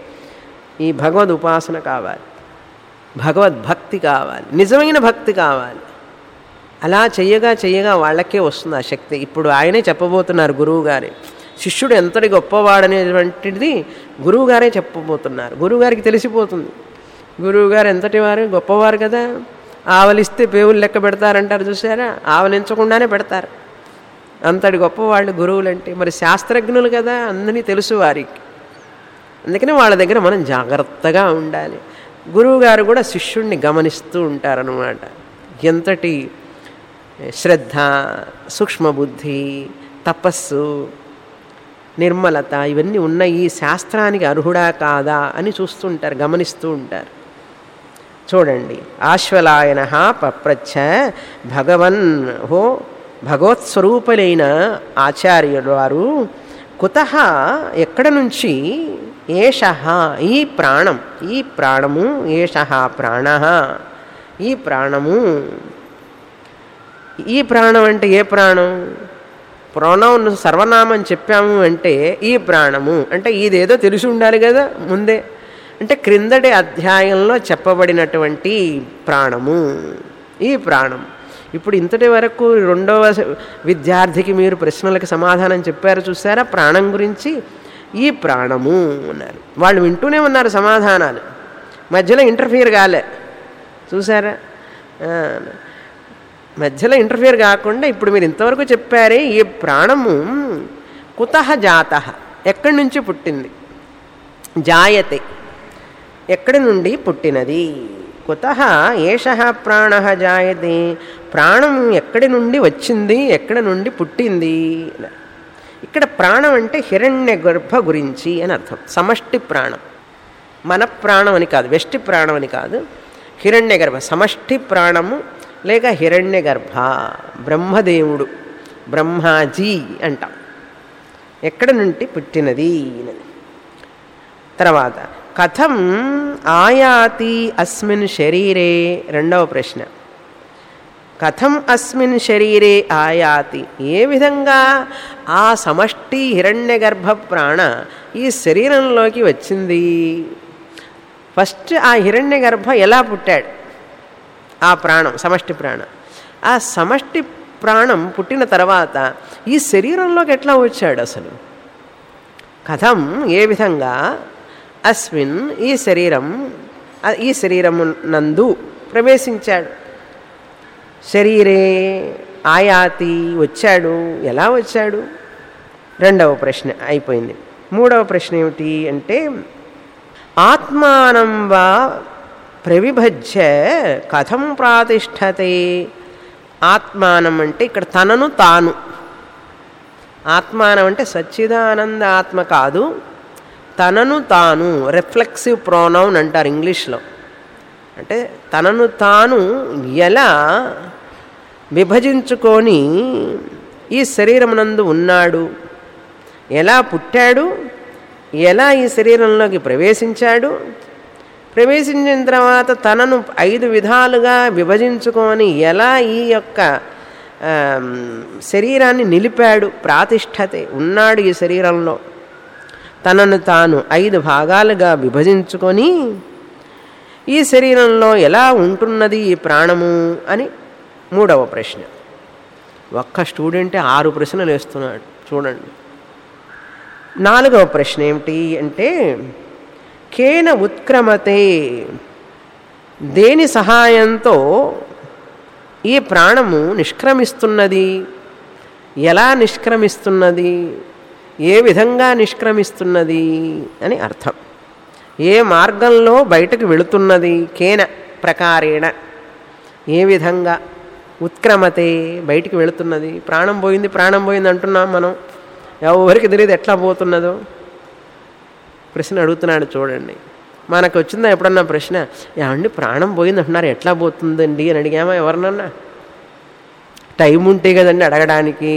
ఈ భగవద్ ఉపాసన కావాలి భగవద్భక్తి కావాలి నిజమైన భక్తి కావాలి అలా చెయ్యగా చెయ్యగా వాళ్ళకే వస్తుంది ఆ శక్తి ఇప్పుడు ఆయనే చెప్పబోతున్నారు గురువుగారే శిష్యుడు ఎంతటి గొప్పవాడనేటువంటిది గురువుగారే చెప్పబోతున్నారు గురువుగారికి తెలిసిపోతుంది గురువుగారు ఎంతటి వారు గొప్పవారు కదా ఆవలిస్తే పేవులు లెక్క పెడతారంటారు చూసారా ఆవలించకుండానే పెడతారు అంతటి గొప్పవాళ్ళు గురువులంటే మరి శాస్త్రజ్ఞులు కదా అందరినీ తెలుసు వారికి అందుకని వాళ్ళ దగ్గర మనం జాగ్రత్తగా ఉండాలి గురువుగారు కూడా శిష్యుణ్ణి గమనిస్తూ ఉంటారనమాట ఎంతటి శ్రద్ధ సూక్ష్మబుద్ధి తపస్సు నిర్మలత ఇవన్నీ ఉన్న ఈ శాస్త్రానికి అర్హుడా కాదా అని చూస్తుంటారు గమనిస్తూ ఉంటారు చూడండి ఆశ్వలాయన పప్రచ్ఛ భగవన్ హో భగవత్స్వరూపులైన ఆచార్యుల వారు కుత ఎక్కడ నుంచి ఏష ఈ ప్రాణం ఈ ప్రాణము ఏష ప్రాణ ఈ ప్రాణము ఈ ప్రాణం అంటే ఏ ప్రాణం ప్రణవం సర్వనామం చెప్పాము అంటే ఈ ప్రాణము అంటే ఇదేదో తెలిసి ఉండాలి కదా ముందే అంటే క్రిందటి అధ్యాయంలో చెప్పబడినటువంటి ప్రాణము ఈ ప్రాణం ఇప్పుడు ఇంతటి వరకు రెండవ విద్యార్థికి మీరు ప్రశ్నలకు సమాధానం చెప్పారు చూసారా ప్రాణం గురించి ఈ ప్రాణము అన్నారు వాళ్ళు వింటూనే ఉన్నారు సమాధానాలు మధ్యలో ఇంటర్ఫియర్ కాలే చూసారా మధ్యలో ఇంటర్ఫియర్ కాకుండా ఇప్పుడు మీరు ఇంతవరకు చెప్పారే ఈ ప్రాణము కుత జాత ఎక్కడి నుంచి పుట్టింది జాయతే ఎక్కడి నుండి పుట్టినది కుత ఏష ప్రాణ జాయతే ప్రాణం ఎక్కడి నుండి వచ్చింది ఎక్కడి నుండి పుట్టింది ఇక్కడ ప్రాణం అంటే హిరణ్య గర్భ గురించి అని అర్థం సమష్టి ప్రాణం మన ప్రాణం అని కాదు వెష్టి ప్రాణం అని కాదు హిరణ్య గర్భ సమష్టి ప్రాణము లేక హిరణ్య గర్భ బ్రహ్మదేవుడు బ్రహ్మాజీ అంటాం ఎక్కడి నుండి పుట్టినది తర్వాత కథం ఆయాతి అస్మిన్ శరీరే రెండవ ప్రశ్న కథం అస్మిన్ శరీరే ఆయాతి ఏ విధంగా ఆ సమష్టి హిరణ్య గర్భ ప్రాణ ఈ శరీరంలోకి వచ్చింది ఫస్ట్ ఆ హిరణ్య గర్భ ఎలా పుట్టాడు ఆ ప్రాణం సమష్టి ప్రాణం ఆ సమష్టి ప్రాణం పుట్టిన తర్వాత ఈ శరీరంలోకి ఎట్లా వచ్చాడు అసలు కథం ఏ విధంగా అస్మిన్ ఈ శరీరం ఆ- ఈ శరీరము నందు ప్రవేశించాడు శరీరే ఆయాతి వచ్చాడు ఎలా వచ్చాడు రెండవ ప్రశ్న అయిపోయింది మూడవ ప్రశ్న ఏమిటి అంటే ఆత్మానం వా ప్రవిభజ్య కథం ప్రాతిష్టతే ఆత్మానం అంటే ఇక్కడ తనను తాను ఆత్మానం అంటే సచ్చిదానంద ఆత్మ కాదు తనను తాను రిఫ్లెక్సివ్ ప్రోనౌన్ అంటారు ఇంగ్లీష్లో అంటే తనను తాను ఎలా విభజించుకొని ఈ శరీరమునందు ఉన్నాడు ఎలా పుట్టాడు ఎలా ఈ శరీరంలోకి ప్రవేశించాడు ప్రవేశించిన తర్వాత తనను ఐదు విధాలుగా విభజించుకొని ఎలా ఈ యొక్క ఆమ్, శరీరాన్ని నిలిపాడు ప్రాతిష్టతే ఉన్నాడు ఈ శరీరంలో తనను తాను ఐదు భాగాలుగా విభజించుకొని ఈ శరీరంలో ఎలా ఉంటున్నది ఈ ప్రాణము అని మూడవ ప్రశ్న ఒక్క స్టూడెంటే ఆరు ప్రశ్నలు వేస్తున్నాడు చూడండి నాలుగవ ప్రశ్న ఏమిటి అంటే కేన ఉత్క్రమతే దేని సహాయంతో ఈ ప్రాణము నిష్క్రమిస్తున్నది ఎలా నిష్క్రమిస్తున్నది ఏ విధంగా నిష్క్రమిస్తున్నది అని అర్థం ఏ మార్గంలో బయటకు వెళుతున్నది కేన ప్రకారేణ ఏ విధంగా ఉత్క్రమతే బయటికి వెళుతున్నది ప్రాణం పోయింది ప్రాణం పోయింది అంటున్నాం మనం ఎవరికి తెలియదు ఎట్లా పోతున్నదో ప్రశ్న అడుగుతున్నాడు చూడండి మనకు వచ్చిందా ఎప్పుడన్నా ప్రశ్న ఏమండి ప్రాణం పోయింది అంటున్నారు ఎట్లా పోతుందండి అని అడిగామా ఎవరినన్నా టైం ఉంటే కదండి అడగడానికి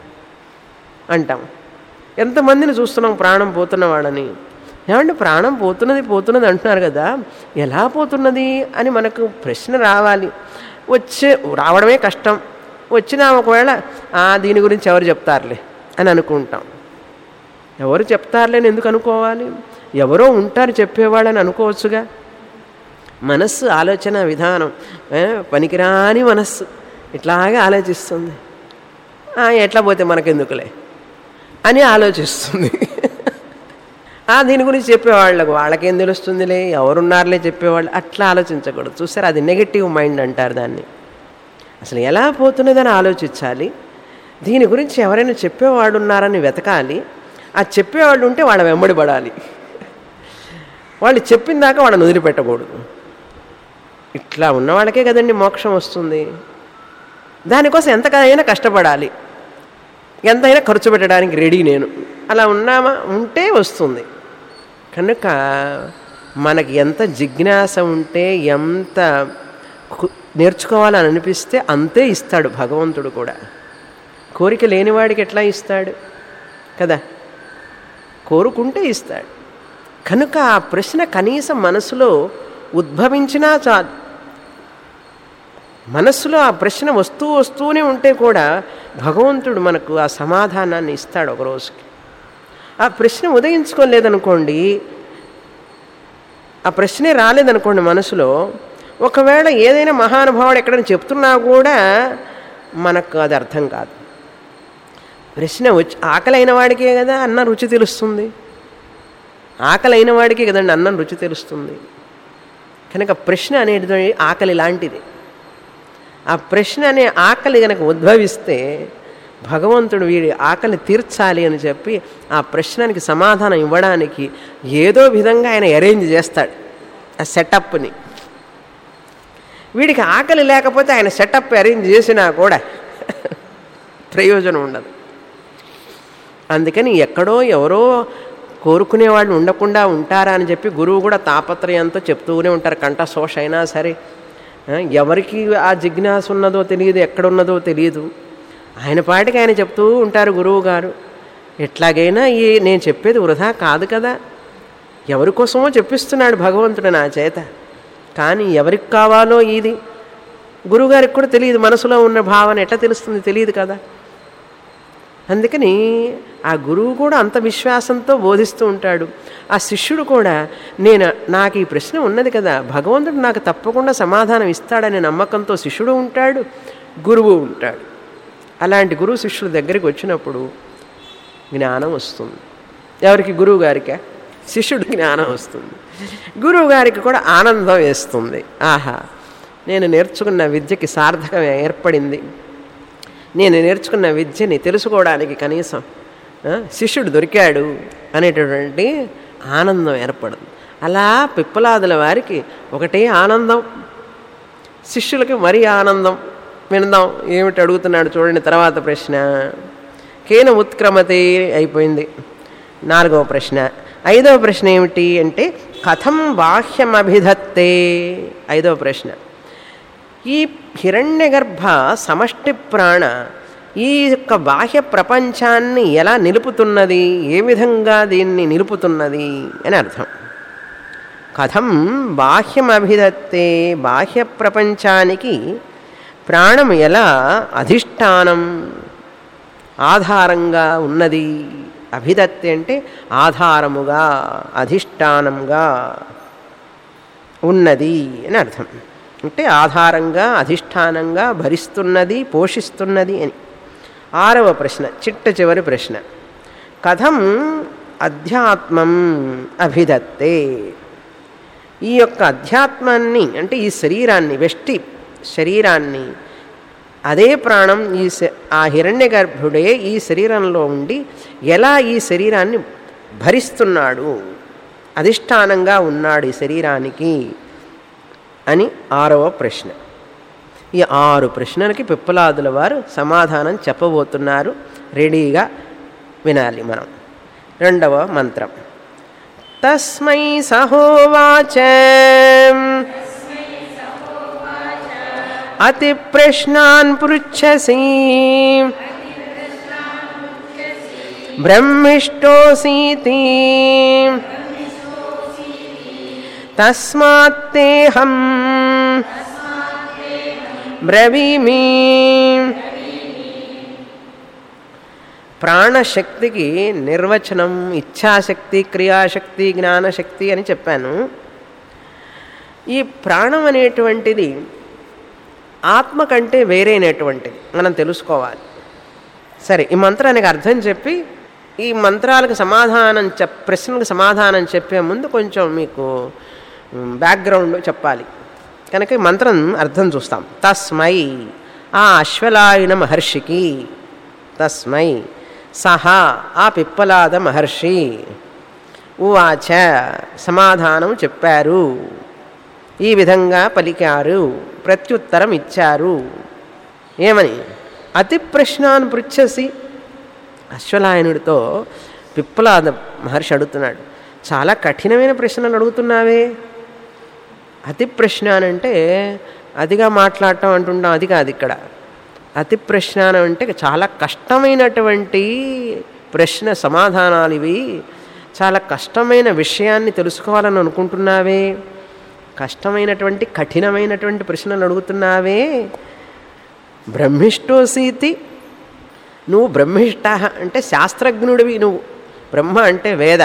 అంటాం ఎంతమందిని చూస్తున్నాం ప్రాణం పోతున్న వాళ్ళని ఏమంటే ప్రాణం పోతున్నది పోతున్నది అంటున్నారు కదా ఎలా పోతున్నది అని మనకు ప్రశ్న రావాలి వచ్చే రావడమే కష్టం వచ్చినా ఒకవేళ "ఆ, దీని గురించి ఎవరు చెప్తారులే అని అనుకుంటాం ఎవరు చెప్తారులే అని ఎందుకు అనుకోవాలి ఎవరో ఉంటారు చెప్పేవాళ్ళని అనుకోవచ్చుగా మనస్సు ఆలోచన విధానం ఏ, పనికిరాని మనస్సు ఇట్లాగే ఆలోచిస్తుంది "ఆ, ఎట్లా పోతే మనకెందుకులే అని ఆలోచిస్తుంది ఆ దీని గురించి చెప్పేవాళ్ళకు వాళ్ళకేం తెలుస్తుందిలే ఎవరున్నారులే చెప్పేవాళ్ళు అట్లా ఆలోచించకూడదు చూసారు అది నెగటివ్ మైండ్ అంటారు దాన్ని అసలు ఎలా పోతున్నదని ఆలోచించాలి దీని గురించి ఎవరైనా చెప్పేవాడు ఉన్నారని వెతకాలి ఆ చెప్పేవాళ్ళు ఉంటే వాళ్ళ వెంబడి పడాలి వాళ్ళు చెప్పిన దాకా వాళ్ళని వదిలిపెట్టకూడదు ఇట్లా ఉన్న వాళ్ళకే కదండి మోక్షం వస్తుంది దానికోసం ఎంతకైనా కష్టపడాలి ఎంతైనా ఖర్చు పెట్టడానికి రెడీ నేను అలా ఉన్నామా ఉంటే వస్తుంది కనుక మనకి ఎంత జిజ్ఞాస ఉంటే ఎంత కు- నేర్చుకోవాలని అనిపిస్తే అంతే ఇస్తాడు భగవంతుడు కూడా కోరిక లేనివాడికి ఎట్లా ఇస్తాడు కదా కోరుకుంటే ఇస్తాడు కనుక ఆ ప్రశ్న కనీసం మనసులో ఉద్భవించినా చాలు మనస్సులో ఆ ప్రశ్న వస్తూ వస్తూనే ఉంటే కూడా భగవంతుడు మనకు ఆ సమాధానాన్ని ఇస్తాడు ఒక రోజుకి ఆ ప్రశ్న ఉదయించుకోలేదనుకోండి ఆ ప్రశ్నే రాలేదనుకోండి మనసులో ఒకవేళ ఏదైనా మహానుభావుడు ఎక్కడైనా చెప్తున్నా కూడా మనకు అది అర్థం కాదు ప్రశ్న వచ్చి ఆకలి అయిన వాడికే కదా అన్న రుచి తెలుస్తుంది ఆకలి అయిన వాడికే కదండి అన్నం రుచి తెలుస్తుంది కనుక ప్రశ్న అనేది ఆకలి లాంటిది ఆ ప్రశ్న అనే ఆకలి కనుక ఉద్భవిస్తే భగవంతుడు వీడి ఆకలి తీర్చాలి అని చెప్పి ఆ ప్రశ్నకి సమాధానం ఇవ్వడానికి ఏదో విధంగా ఆయన అరేంజ్ చేస్తాడు ఆ సెటప్ని వీడికి ఆకలి లేకపోతే ఆయన సెటప్ అరేంజ్ చేసినా కూడా ప్రయోజనం ఉండదు అందుకని ఎక్కడో ఎవరో కోరుకునేవాళ్ళు ఉండకుండా ఉంటారా అని చెప్పి గురువు కూడా తాపత్రయంతో చెప్తూనే ఉంటారు కంఠ శోష అయినా సరే ఆ, ఎవరికి ఆ జిజ్ఞాస ఉన్నదో తెలియదు ఎక్కడున్నదో తెలియదు ఆయన పాటికి ఆయన చెప్తూ ఉంటారు గురువు గారు ఎట్లాగైనా ఈ నేను చెప్పేది వృధా కాదు కదా ఎవరి కోసమో చెప్పిస్తున్నాడు భగవంతుడు నా చేత కానీ ఎవరికి కావాలో ఇది గురువుగారికి కూడా తెలియదు మనసులో ఉన్న భావన ఎట్లా తెలుస్తుంది తెలియదు కదా అందుకని ఆ గురువు కూడా అంత విశ్వాసంతో బోధిస్తూ ఉంటాడు ఆ శిష్యుడు కూడా నేను నాకు ఈ ప్రశ్న ఉన్నది కదా భగవంతుడు నాకు తప్పకుండా సమాధానం ఇస్తాడనే నమ్మకంతో శిష్యుడు ఉంటాడు గురువు ఉంటాడు అలాంటి గురువు శిష్యుల దగ్గరికి వచ్చినప్పుడు జ్ఞానం వస్తుంది ఎవరికి గురువు గారికా శిష్యుడు జ్ఞానం వస్తుంది గురువు గారికి కూడా ఆనందం వేస్తుంది ఆహా నేను నేర్చుకున్న విద్యకి సార్థకం ఏర్పడింది నేను నేర్చుకున్న విద్యని తెలుసుకోవడానికి కనీసం ఆ, శిష్యుడు దొరికాడు అనేటటువంటి ఆనందం ఏర్పడుతుంది అలా పిప్పలాదుల వారికి ఒకటే ఆనందం శిష్యులకి మరీ ఆనందం వినదాం ఏమిటి అడుగుతున్నాడు చూడండి తర్వాత ప్రశ్న కేన ఉత్క్రమతే అయిపోయింది నాలుగవ ప్రశ్న ఐదవ ప్రశ్న ఏమిటి అంటే కథం బాహ్యమభిధత్తే ఐదవ ప్రశ్న ఈ హిరణ్యగర్భ సమష్టి ప్రాణ ఈ యొక్క బాహ్య ప్రపంచాన్ని ఎలా నిలుపుతున్నది ఏ విధంగా దీన్ని నిలుపుతున్నది అని అర్థం కథం బాహ్యమభిధత్తే బాహ్య ప్రపంచానికి ప్రాణం ఎలా అధిష్టానం ఆధారంగా ఉన్నది అభిధత్తి అంటే ఆధారముగా అధిష్టానంగా ఉన్నది అని అర్థం అంటే ఆధారంగా అధిష్టానంగా భరిస్తున్నది పోషిస్తున్నది అని ఆరవ ప్రశ్న చిట్ట చివరి ప్రశ్న కథం అధ్యాత్మం అభిధత్తే ఈ యొక్క అధ్యాత్మాన్ని అంటే ఈ శరీరాన్ని వెష్టి శరీరాన్ని అదే ప్రాణం ఈ శ- ఆ హిరణ్య గర్భుడే ఈ శరీరంలో ఉండి ఎలా ఈ శరీరాన్ని భరిస్తున్నాడు అధిష్టానంగా ఉన్నాడు ఈ శరీరానికి అని ఆరవ ప్రశ్న ఈ ఆరు ప్రశ్నలకి పిప్పలాదుల వారు సమాధానం చెప్పబోతున్నారు రెడీగా వినాలి మనం రెండవ మంత్రం తస్మై సహోవాచ అతి ప్రశ్నాన్ పృచ్చసి బ్రహ్మిష్టోసీతి తస్మాత్తేహం బ్రవీమి ప్రాణశక్తికి నిర్వచనం ఇచ్ఛాశక్తి క్రియాశక్తి జ్ఞానశక్తి అని చెప్పాను ఈ ప్రాణం అనేటువంటిది ఆత్మ కంటే వేరైనటువంటిది మనం తెలుసుకోవాలి సరే ఈ మంత్రానికి అర్థం చెప్పి ఈ మంత్రాలకు సమాధానం చెప్ ప్రశ్నలకు సమాధానం చెప్పే ముందు కొంచెం మీకు బ్యాక్గ్రౌండ్ చెప్పాలి కనుక ఈ మంత్రం అర్థం చూస్తాం తస్మై ఆ అశ్వలాయన మహర్షికి తస్మై సహా ఆ పిప్పలాద మహర్షి ఉవాచ సమాధానం చెప్పారు ఈ విధంగా పలికారు ప్రత్యుత్తరం ఇచ్చారు ఏమని అతి ప్రశ్నాన్ని పృచ్చసి అశ్వలాయనుడితో పిప్పలాద మహర్షి అడుగుతున్నాడు చాలా కఠినమైన ప్రశ్నలు అడుగుతున్నావే అతి ప్రశ్న అని అంటే అతిగా మాట్లాడటం అంటుంటాం అది కాదు ఇక్కడ అతి ప్రశ్న అని అంటే చాలా కష్టమైనటువంటి ప్రశ్న సమాధానాలు ఇవి చాలా కష్టమైన విషయాన్ని తెలుసుకోవాలని అనుకుంటున్నావే కష్టమైనటువంటి కఠినమైనటువంటి ప్రశ్నలు అడుగుతున్నావే బ్రహ్మిష్టోసీతి నువ్వు బ్రహ్మిష్ట అంటే శాస్త్రజ్ఞుడివి నువ్వు బ్రహ్మ అంటే వేద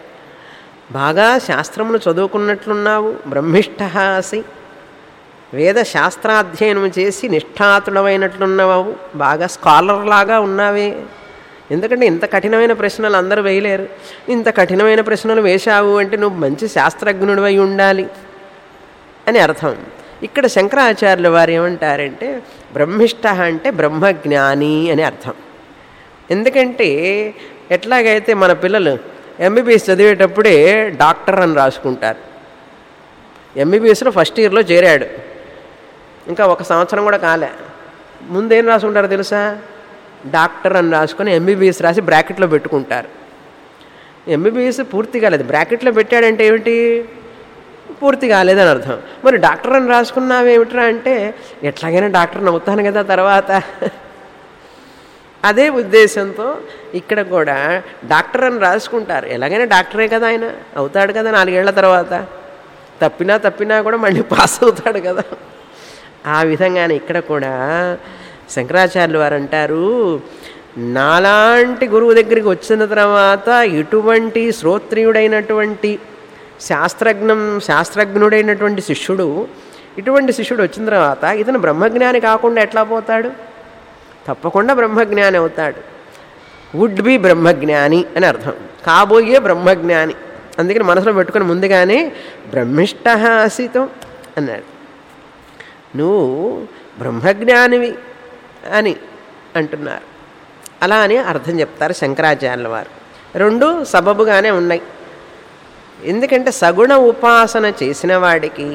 బాగా శాస్త్రములు చదువుకున్నట్లున్నావు బ్రహ్మిష్ట అసి వేద శాస్త్రాధ్యయనం చేసి నిష్ఠాతుడమైనట్లున్నావు బాగా స్కాలర్ లాగా ఉన్నావే ఎందుకంటే ఇంత కఠినమైన ప్రశ్నలు అందరూ వేయలేరు ఇంత కఠినమైన ప్రశ్నలు వేశావు అంటే నువ్వు మంచి శాస్త్రజ్ఞుడివై ఉండాలి అని అర్థం ఇక్కడ శంకరాచార్యుల వారు ఏమంటారంటే బ్రహ్మిష్ట అంటే బ్రహ్మజ్ఞాని అని అర్థం ఎందుకంటే ఎట్లాగైతే మన పిల్లలు ఎంబీబీఎస్ చదివేటప్పుడే డాక్టర్ అని రాసుకుంటారు ఎంబీబీఎస్లో ఫస్ట్ ఇయర్లో చేరాడు ఇంకా ఒక సంవత్సరం కూడా కాలే ముందేం రాసుకుంటారో తెలుసా డాక్టర్ అని రాసుకొని ఎంబీబీఎస్ రాసి బ్రాకెట్లో పెట్టుకుంటారు ఎంబీబీఎస్ పూర్తి కాలేదు బ్రాకెట్లో పెట్టాడంటే ఏమిటి పూర్తి కాలేదని అర్థం మరి డాక్టర్ అని రాసుకున్నావేమిట్రా అంటే ఎట్లాగైనా డాక్టర్ని అవుతాను కదా తర్వాత అదే ఉద్దేశంతో ఇక్కడ కూడా డాక్టర్ అని రాసుకుంటారు ఎలాగైనా డాక్టరే కదా ఆయన అవుతాడు కదా నాలుగేళ్ల తర్వాత తప్పినా తప్పినా కూడా మళ్ళీ పాస్ అవుతాడు కదా ఆ విధంగానే ఇక్కడ కూడా శంకరాచార్యులు వారు అంటారు నాలాంటి గురువు దగ్గరికి వచ్చిన తర్వాత ఎటువంటి శ్రోత్రియుడైనటువంటి శాస్త్రజ్ఞం శాస్త్రజ్ఞుడైనటువంటి శిష్యుడు ఇటువంటి శిష్యుడు వచ్చిన తర్వాత ఇతను బ్రహ్మజ్ఞాని కాకుండా ఎట్లా పోతాడు తప్పకుండా బ్రహ్మజ్ఞాని అవుతాడు వుడ్ బి బ్రహ్మజ్ఞాని అని అర్థం కాబోయే బ్రహ్మజ్ఞాని అందుకని మనసులో పెట్టుకుని ముందుగానే బ్రహ్మిష్ట అసితం అన్నాడు నువ్వు బ్రహ్మజ్ఞానివి అని అంటున్నారు అలా అని అర్థం చెప్తారు శంకరాచార్యుల వారు రెండు సబబుగానే ఉన్నాయి ఎందుకంటే సగుణ ఉపాసన చేసిన వాడికి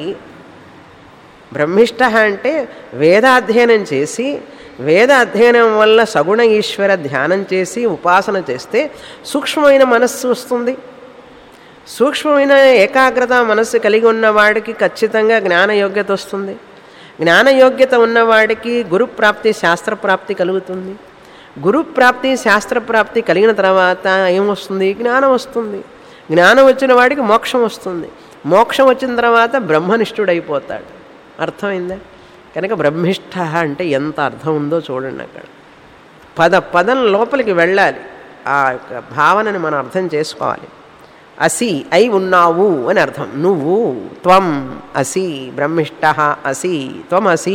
బ్రహ్మిష్ట అంటే వేదాధ్యయనం చేసి వేద అధ్యయనం వల్ల సగుణ ఈశ్వర ధ్యానం చేసి ఉపాసన చేస్తే సూక్ష్మమైన మనస్సు వస్తుంది సూక్ష్మమైన ఏకాగ్రత మనస్సు కలిగి ఉన్నవాడికి ఖచ్చితంగా జ్ఞాన యోగ్యత వస్తుంది జ్ఞాన యోగ్యత ఉన్నవాడికి గురు ప్రాప్తి శాస్త్ర ప్రాప్తి కలుగుతుంది గురు ప్రాప్తి శాస్త్ర ప్రాప్తి కలిగిన తర్వాత ఏమొస్తుంది జ్ఞానం వస్తుంది జ్ఞానం వచ్చిన వాడికి మోక్షం వస్తుంది మోక్షం వచ్చిన తర్వాత బ్రహ్మనిష్ఠుడైపోతాడు అర్థమైందా కనుక బ్రహ్మిష్ఠ అంటే ఎంత అర్థం ఉందో చూడండి అక్కడ పద పదం లోపలికి వెళ్ళాలి ఆ యొక్క భావనని మనం అర్థం చేసుకోవాలి అసి అయి ఉన్నావు అని అర్థం నువ్వు త్వం అసి బ్రహ్మిష్ట అసి త్వం అసి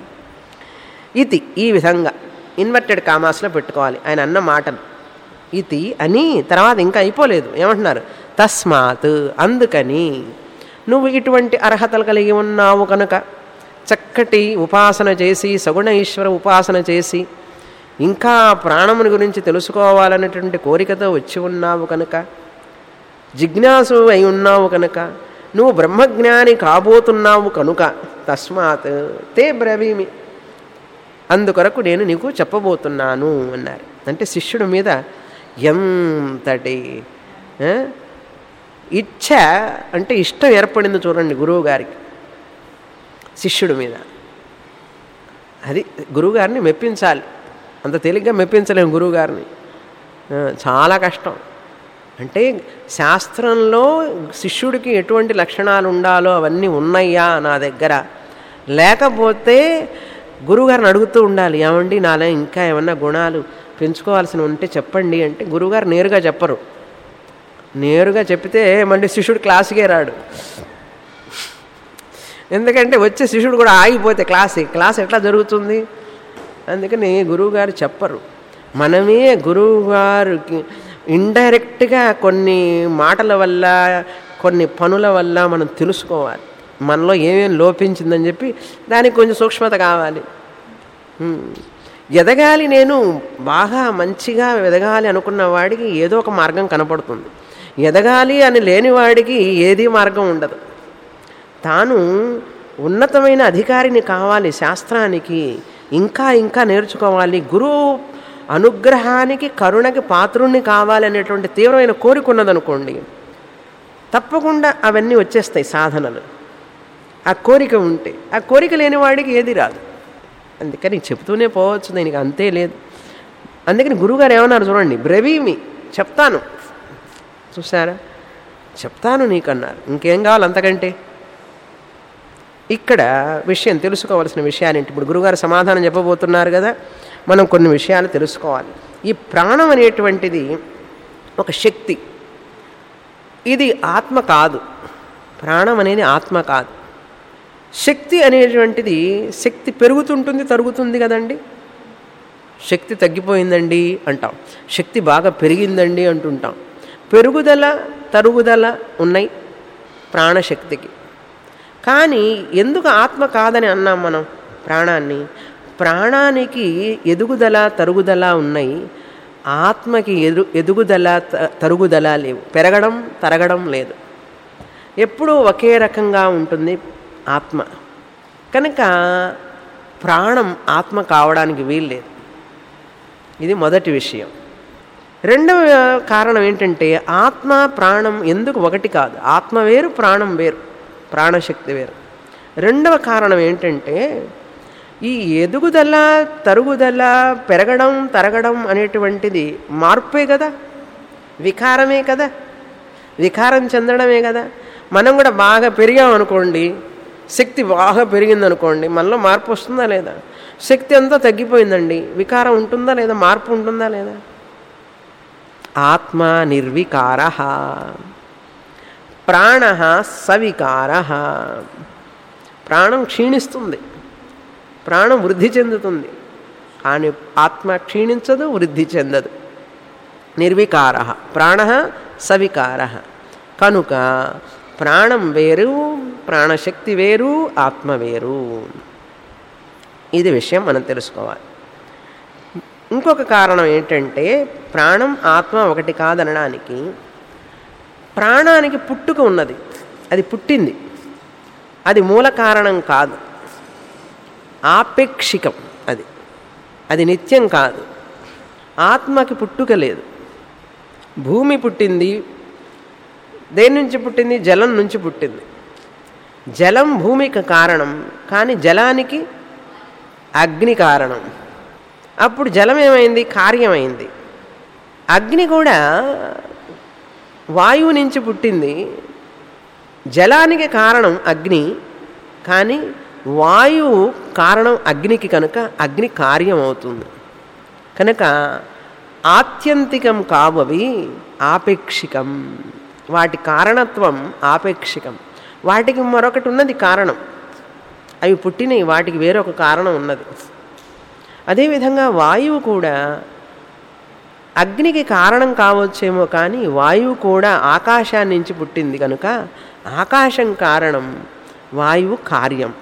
ఇది ఈ విధంగా ఇన్వర్టెడ్ కామాస్లో పెట్టుకోవాలి ఆయన అన్న మాటలు ఇది అని తర్వాత ఇంకా అయిపోలేదు ఏమంటున్నారు తస్మాత్ అందుకని నువ్వు ఇటువంటి అర్హతలు కలిగి ఉన్నావు కనుక చక్కటి ఉపాసన చేసి సగుణ ఈశ్వర ఉపాసన చేసి ఇంకా ప్రాణముని గురించి తెలుసుకోవాలనేటువంటి కోరికతో వచ్చి ఉన్నావు కనుక జిజ్ఞాసు అయి ఉన్నావు కనుక నువ్వు బ్రహ్మజ్ఞాని కాబోతున్నావు కనుక తస్మాత్ తే బ్రవీమి అందుకొరకు నేను నీకు చెప్పబోతున్నాను అన్నారు అంటే శిష్యుడి మీద ఎంతటి ఆ, ఇచ్ఛ అంటే ఇష్టం ఏర్పడింది చూడండి గురువు గారికి శిష్యుడి మీద అది గురువుగారిని మెప్పించాలి అంత తేలిగ్గా మెప్పించలేము గురువుగారిని ఆ, చాలా కష్టం అంటే శాస్త్రంలో శిష్యుడికి ఎటువంటి లక్షణాలు ఉండాలో అవన్నీ ఉన్నాయా నా దగ్గర లేకపోతే గురువుగారిని అడుగుతూ ఉండాలి ఏమండి నాలో ఇంకా ఏమన్నా గుణాలు పెంచుకోవాల్సి ఉంటే చెప్పండి అంటే గురువుగారు నేరుగా చెప్పరు నేరుగా చెప్పితే మళ్ళీ శిష్యుడు క్లాసుకే రాడు ఎందుకంటే వచ్చే శిష్యుడు కూడా ఆగిపోతే క్లాస్ క్లాస్ ఎట్లా జరుగుతుంది అందుకని గురువుగారు చెప్పరు మనమే గురువుగారికి ఇండైరెక్ట్గా కొన్ని మాటల వల్ల కొన్ని పనుల వల్ల మనం తెలుసుకోవాలి మనలో ఏమేం లోపించిందని చెప్పి దానికి కొంచెం సూక్ష్మత కావాలి ఉమ్. ఎదగాలి నేను బాగా మంచిగా ఎదగాలి అనుకున్న వాడికి ఏదో ఒక మార్గం కనపడుతుంది ఎదగాలి అని లేని వాడికి ఏది మార్గం ఉండదు తాను ఉన్నతమైన అధికారిని కావాలి శాస్త్రానికి ఇంకా ఇంకా నేర్చుకోవాలి గురువు అనుగ్రహానికి కరుణకి పాత్రుణ్ణి కావాలి అనేటువంటి తీవ్రమైన కోరిక ఉన్నదనుకోండి తప్పకుండా అవన్నీ వచ్చేస్తాయి సాధనలు ఆ కోరిక ఉంటే ఆ కోరిక లేని వాడికి ఏది రాదు అందుకని చెప్తూనే పోవచ్చు దీనికి అంతే లేదు అందుకని గురువుగారు ఏమన్నారు చూడండి బ్రవీమి చెప్తాను చూసారా చెప్తాను నీకన్నారు ఇంకేం కావాలి అంతకంటే ఇక్కడ విషయం తెలుసుకోవాల్సిన విషయాలేంటి ఇప్పుడు గురుగారు సమాధానం చెప్పబోతున్నారు కదా మనం కొన్ని విషయాలు తెలుసుకోవాలి ఈ ప్రాణం అనేటువంటిది ఒక శక్తి ఇది ఆత్మ కాదు ప్రాణం అనేది ఆత్మ కాదు శక్తి అనేటువంటిది శక్తి పెరుగుతుంటుంది తరుగుతుంది కదండి శక్తి తగ్గిపోయిందండి అంటాం శక్తి బాగా పెరిగిందండి అంటుంటాం పెరుగుదల తరుగుదల ఉన్నాయి ప్రాణశక్తికి కానీ ఎందుకు ఆత్మ కాదని అన్నాం మనం ప్రాణాన్ని ప్రాణానికి ఎదుగుదల తరుగుదల ఉన్నాయి ఆత్మకి ఎదు ఎదుగుదల త- తరుగుదల లేవు పెరగడం తరగడం లేదు ఎప్పుడూ ఒకే రకంగా ఉంటుంది ఆత్మ కనుక ప్రాణం ఆత్మ కావడానికి వీల్లేదు ఇది మొదటి విషయం రెండవ కారణం ఏంటంటే ఆత్మ ప్రాణం ఎందుకు ఒకటి కాదు ఆత్మ వేరు ప్రాణం వేరు ప్రాణశక్తి వేరు రెండవ కారణం ఏంటంటే ఈ ఎదుగుదల తరుగుదల పెరగడం తరగడం అనేటువంటిది మార్పే కదా వికారమే కదా వికారం చెందడమే కదా మనం కూడా బాగా పెరిగాం అనుకోండి శక్తి బాగా పెరిగిందనుకోండి మనలో మార్పు వస్తుందా లేదా శక్తి అంతా తగ్గిపోయిందండి వికారం ఉంటుందా లేదా మార్పు ఉంటుందా లేదా ఆత్మ నిర్వికార ప్రాణ సవికార ప్రాణం క్షీణిస్తుంది ప్రాణం వృద్ధి చెందుతుంది కానీ ఆత్మ క్షీణించదు వృద్ధి చెందదు నిర్వికార ప్రాణ సవికార కనుక ప్రాణం వేరు ప్రాణశక్తి వేరు ఆత్మ వేరు ఇది విషయం మనం తెలుసుకోవాలి ఇంకొక కారణం ఏంటంటే ప్రాణం ఆత్మ ఒకటి కాదనడానికి ప్రాణానికి పుట్టుక ఉన్నది అది పుట్టింది అది మూల కారణం కాదు ఆపేక్షికం అది అది నిత్యం కాదు ఆత్మకి పుట్టుక లేదు భూమి పుట్టింది దేని నుంచి పుట్టింది జలం నుంచి పుట్టింది జలం భూమికి కారణం కానీ జలానికి అగ్ని కారణం అప్పుడు జలం ఏమైంది కార్యమైంది అగ్ని కూడా వాయువు నుంచి పుట్టింది జలానికి కారణం అగ్ని కానీ వాయువు కారణం అగ్నికి కనుక అగ్ని కార్యం అవుతుంది కనుక ఆత్యంతికం కావవి ఆపేక్షికం వాటి కారణత్వం ఆపేక్షికం వాటికి మరొకటి ఉన్నది కారణం అవి పుట్టినవి వాటికి వేరొక కారణం ఉన్నది అదేవిధంగా వాయువు కూడా అగ్నికి కారణం కావచ్చేమో కానీ వాయువు కూడా ఆకాశాన్ని నుంచి పుట్టింది కనుక ఆకాశం కారణం వాయువు కార్యం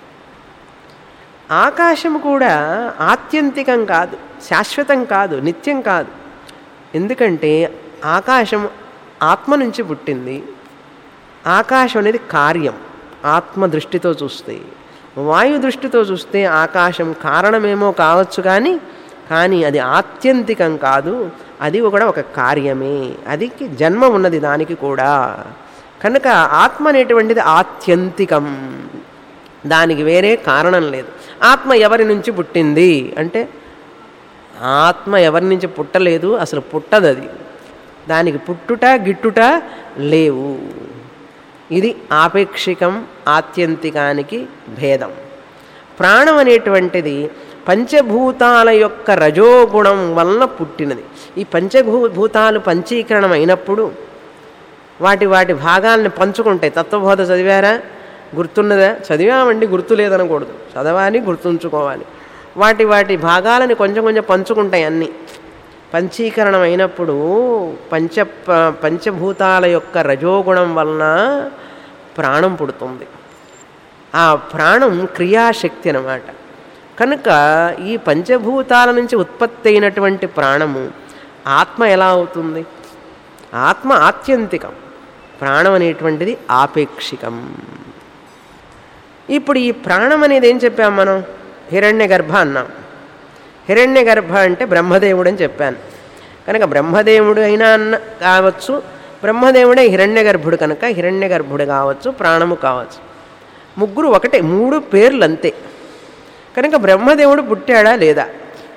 ఆకాశం కూడా ఆత్యంతికం కాదు శాశ్వతం కాదు నిత్యం కాదు ఎందుకంటే ఆకాశం ఆత్మ నుంచి పుట్టింది ఆకాశం అనేది కార్యం ఆత్మ దృష్టితో చూస్తే వాయు దృష్టితో చూస్తే ఆకాశం కారణమేమో కావచ్చు కానీ కానీ అది ఆత్యంతికం కాదు అది కూడా ఒక కార్యమే అది జన్మ ఉన్నది దానికి కూడా కనుక ఆత్మ అనేటువంటిది ఆత్యంతికం దానికి వేరే కారణం లేదు ఆత్మ ఎవరి నుంచి పుట్టింది అంటే ఆత్మ ఎవరి నుంచి పుట్టలేదు అసలు పుట్టదు అది దానికి పుట్టుట గిట్టుట లేవు ఇది ఆపేక్షికం ఆత్యంతికానికి భేదం ప్రాణం అనేటువంటిది పంచభూతాల యొక్క రజోగుణం వలన పుట్టినది ఈ పంచభూ భూతాలు పంచీకరణం అయినప్పుడు వాటి వాటి భాగాల్ని పంచుకుంటాయి తత్వబోధ చదివారా గుర్తున్నదా చదివామండి గుర్తు లేదనకూడదు చదవాలి గుర్తుంచుకోవాలి వాటి వాటి భాగాలని కొంచెం కొంచెం పంచుకుంటాయి అన్నీ పంచీకరణం అయినప్పుడు పంచ పంచభూతాల యొక్క రజోగుణం వలన ప్రాణం పుడుతుంది ఆ ప్రాణం క్రియాశక్తి అన్నమాట కనుక ఈ పంచభూతాల నుంచి ఉత్పత్తి అయినటువంటి ప్రాణము ఆత్మ ఎలా అవుతుంది ఆత్మ ఆత్యంతికం ప్రాణం అనేటువంటిది ఆపేక్షికం ఇప్పుడు ఈ ప్రాణం అనేది ఏం చెప్పాం మనం హిరణ్య గర్భ అన్నాం హిరణ్య గర్భ అంటే బ్రహ్మదేవుడు అని చెప్పాను కనుక బ్రహ్మదేవుడు అయినా అన్న కావచ్చు బ్రహ్మదేవుడే హిరణ్య గర్భుడు కనుక హిరణ్య గర్భుడు కావచ్చు ప్రాణము కావచ్చు ముగ్గురు ఒకటే మూడు పేర్లు అంతే కనుక బ్రహ్మదేవుడు పుట్టాడా లేదా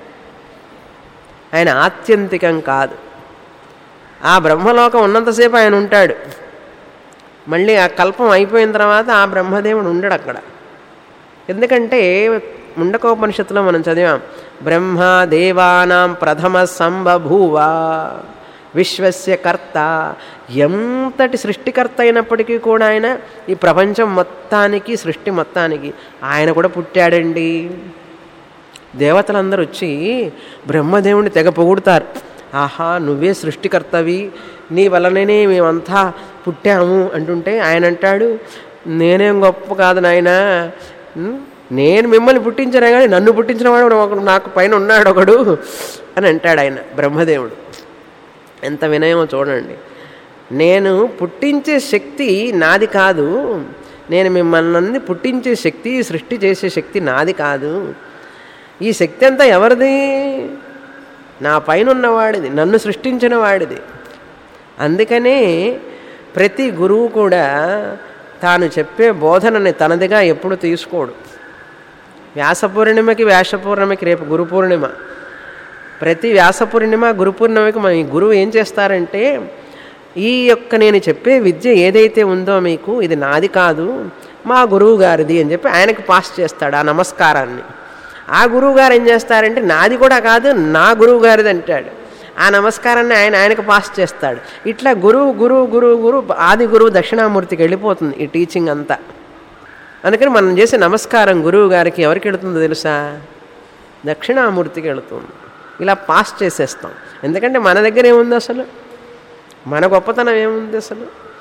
ఆయన ఆత్యంతికం కాదు ఆ బ్రహ్మలోకం ఉన్నంతసేపు ఆయన ఉంటాడు మళ్ళీ ఆ కల్పం అయిపోయిన తర్వాత ఆ బ్రహ్మదేవుడు ఉండడు అక్కడ ఎందుకంటే ముండకోపనిషత్తులో మనం చదివాం బ్రహ్మ దేవానాం ప్రథమ సంబభూవ విశ్వస్య కర్త ఎంతటి సృష్టికర్త అయినప్పటికీ కూడా ఆయన ఈ ప్రపంచం మొత్తానికి సృష్టి మొత్తానికి ఆయన కూడా పుట్టాడండి దేవతలందరూ వచ్చి బ్రహ్మదేవుని తెగ పొగుడుతారు ఆహా నువ్వే సృష్టికర్తవి నీ వలననే మేమంతా పుట్టాము అంటుంటే ఆయన అంటాడు నేనేం గొప్ప కాదు నాయన నేను మిమ్మల్ని పుట్టించినా కానీ నన్ను పుట్టించిన వాడు ఒకడు నాకు పైన ఉన్నాడు ఒకడు అని అంటాడు ఆయన బ్రహ్మదేవుడు ఎంత వినయమో చూడండి నేను పుట్టించే శక్తి నాది కాదు నేను మిమ్మల్ని పుట్టించే శక్తి సృష్టి చేసే శక్తి నాది కాదు ఈ శక్తి అంతా ఎవరిది నా పైన ఉన్నవాడిది నన్ను సృష్టించిన వాడిది అందుకనే ప్రతి గురువు కూడా తాను చెప్పే బోధనని తనదిగా ఎప్పుడు తీసుకోడు వ్యాస పూర్ణిమకి వ్యాస పూర్ణిమకి రేపు గురు పూర్ణిమ ప్రతి వ్యాస పూర్ణిమ గురు పూర్ణిమకి మన ఈ గురువు ఏం చేస్తారంటే ఈ యొక్క నేను చెప్పే విద్య ఏదైతే ఉందో మీకు ఇది నాది కాదు మా గురువు గారిది అని చెప్పి ఆయనకు పాస్ చేస్తాడు ఆ నమస్కారాన్ని ఆ గురువు గారు ఏం చేస్తారంటే నాది కూడా కాదు నా గురువు గారిది అంటాడు ఆ నమస్కారాన్ని ఆయన ఆయనకు పాస్ చేస్తాడు ఇట్లా గురువు గురువు గురువు గురువు ఆది గురువు దక్షిణామూర్తికి వెళ్ళిపోతుంది ఈ టీచింగ్ అంతా అందుకని మనం చేసే నమస్కారం గురువు గారికి ఎవరికి వెళుతుందో తెలుసా దక్షిణామూర్తికి వెళుతుంది ఇలా పాస్ చేసేస్తాం ఎందుకంటే మన దగ్గర ఏముంది అసలు మన గొప్పతనం ఏముంది అసలు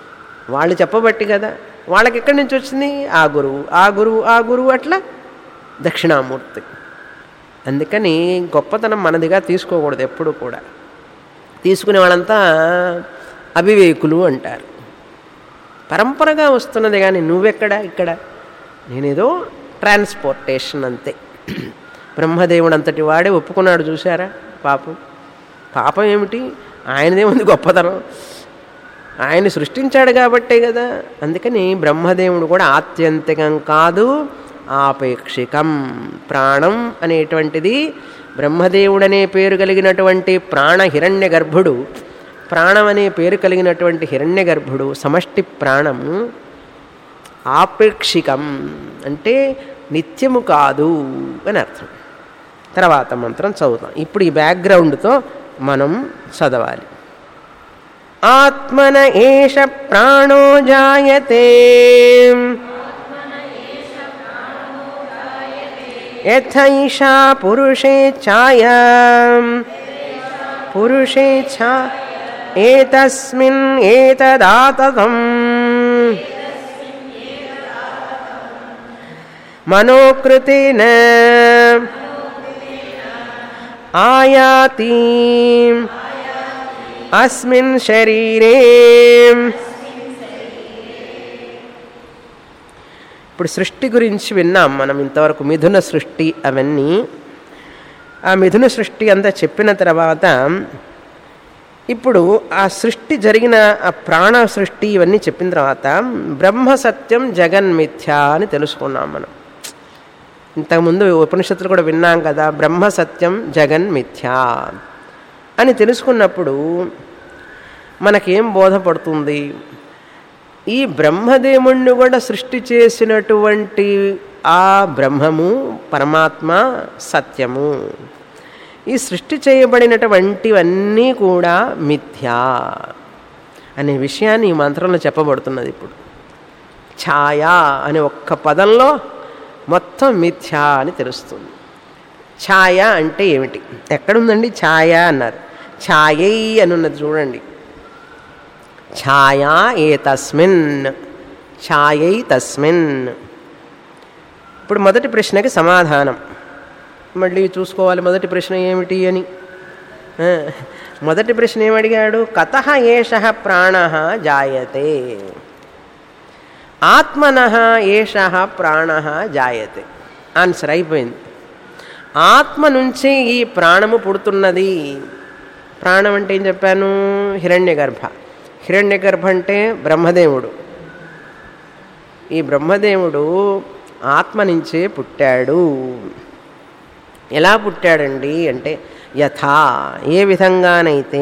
వాళ్ళు చెప్పబట్టి కదా వాళ్ళకి ఎక్కడి నుంచి వచ్చింది ఆ గురువు ఆ గురువు ఆ గురువు అట్లా దక్షిణామూర్తి అందుకని గొప్పతనం మనదిగా తీసుకోకూడదు ఎప్పుడు కూడా తీసుకునే వాళ్ళంతా అవివేకులు అంటారు పరంపరగా వస్తున్నది కానీ నువ్వెక్కడ ఇక్కడ నేనేదో ట్రాన్స్పోర్టేషన్ అంతే బ్రహ్మదేవుడు అంతటి వాడే ఒప్పుకున్నాడు చూసారా పాపం పాపం ఏమిటి ఆయనదేముంది గొప్పతనం ఆయన సృష్టించాడు కాబట్టే కదా అందుకని బ్రహ్మదేవుడు కూడా ఆత్యంతికం కాదు ఆపేక్షికం ప్రాణం అనేటువంటిది బ్రహ్మదేవుడనే పేరు కలిగినటువంటి ప్రాణ హిరణ్య గర్భుడు ప్రాణం అనే పేరు కలిగినటువంటి హిరణ్య గర్భుడు సమష్టి ప్రాణం ఆపేక్షికం అంటే నిత్యము కాదు అని అర్థం తర్వాత మంత్రం చదువుతాం ఇప్పుడు ఈ బ్యాక్గ్రౌండ్తో మనం చదవాలి ఆత్మన ఏష ప్రాణో జాయతే యథైషా పురుషే ఛాయ పురుషే ఛా ఏతస్మిన్ ఏతదాతతం మనోకృతేన ఆయాతి అస్మిన్ శరీరే ఇప్పుడు సృష్టి గురించి విన్నాం మనం ఇంతవరకు మిథున సృష్టి అవన్నీ ఆ మిథున సృష్టి అంతా చెప్పిన తర్వాత ఇప్పుడు ఆ సృష్టి జరిగిన ఆ ప్రాణ సృష్టి ఇవన్నీ చెప్పిన తర్వాత బ్రహ్మ సత్యం జగన్మిథ్య అని తెలుసుకున్నాం మనం ఇంతకుముందు ఉపనిషత్తులు కూడా విన్నాం కదా బ్రహ్మ సత్యం జగన్మిథ్య అని తెలుసుకున్నప్పుడు మనకేం బోధపడుతుంది ఈ బ్రహ్మదేవుణ్ణి కూడా సృష్టి చేసినటువంటి ఆ బ్రహ్మము పరమాత్మ సత్యము ఈ సృష్టి చేయబడినటువంటివన్నీ కూడా మిథ్యా అనే విషయాన్ని ఈ మంత్రంలో చెప్పబడుతున్నది ఇప్పుడు ఛాయ అనే ఒక్క పదంలో మొత్తం మిథ్యా అని తెలుస్తుంది ఛాయ అంటే ఏమిటి ఎక్కడుందండి ఛాయ అన్నారు ఛాయై అని ఉన్నది చూడండి ఛాయా ఏ తస్మిన్ ఛాయై తస్మిన్ ఇప్పుడు మొదటి ప్రశ్నకి సమాధానం మళ్ళీ చూసుకోవాలి మొదటి ప్రశ్న ఏమిటి అని ఆ, మొదటి ప్రశ్న ఏమడిగాడు కథ ఏష ప్రాణ జాయతే ఆత్మన ఏష ప్రాణ జాయతే ఆన్సర్ అయిపోయింది ఆత్మ నుంచి ఈ ప్రాణము పుడుతున్నది ప్రాణం అంటే ఏం చెప్పాను హిరణ్య గర్భ హిరణ్య గర్భ అంటే బ్రహ్మదేవుడు ఈ బ్రహ్మదేవుడు ఆత్మ నుంచే పుట్టాడు ఎలా పుట్టాడండి అంటే యథా ఏ విధంగానైతే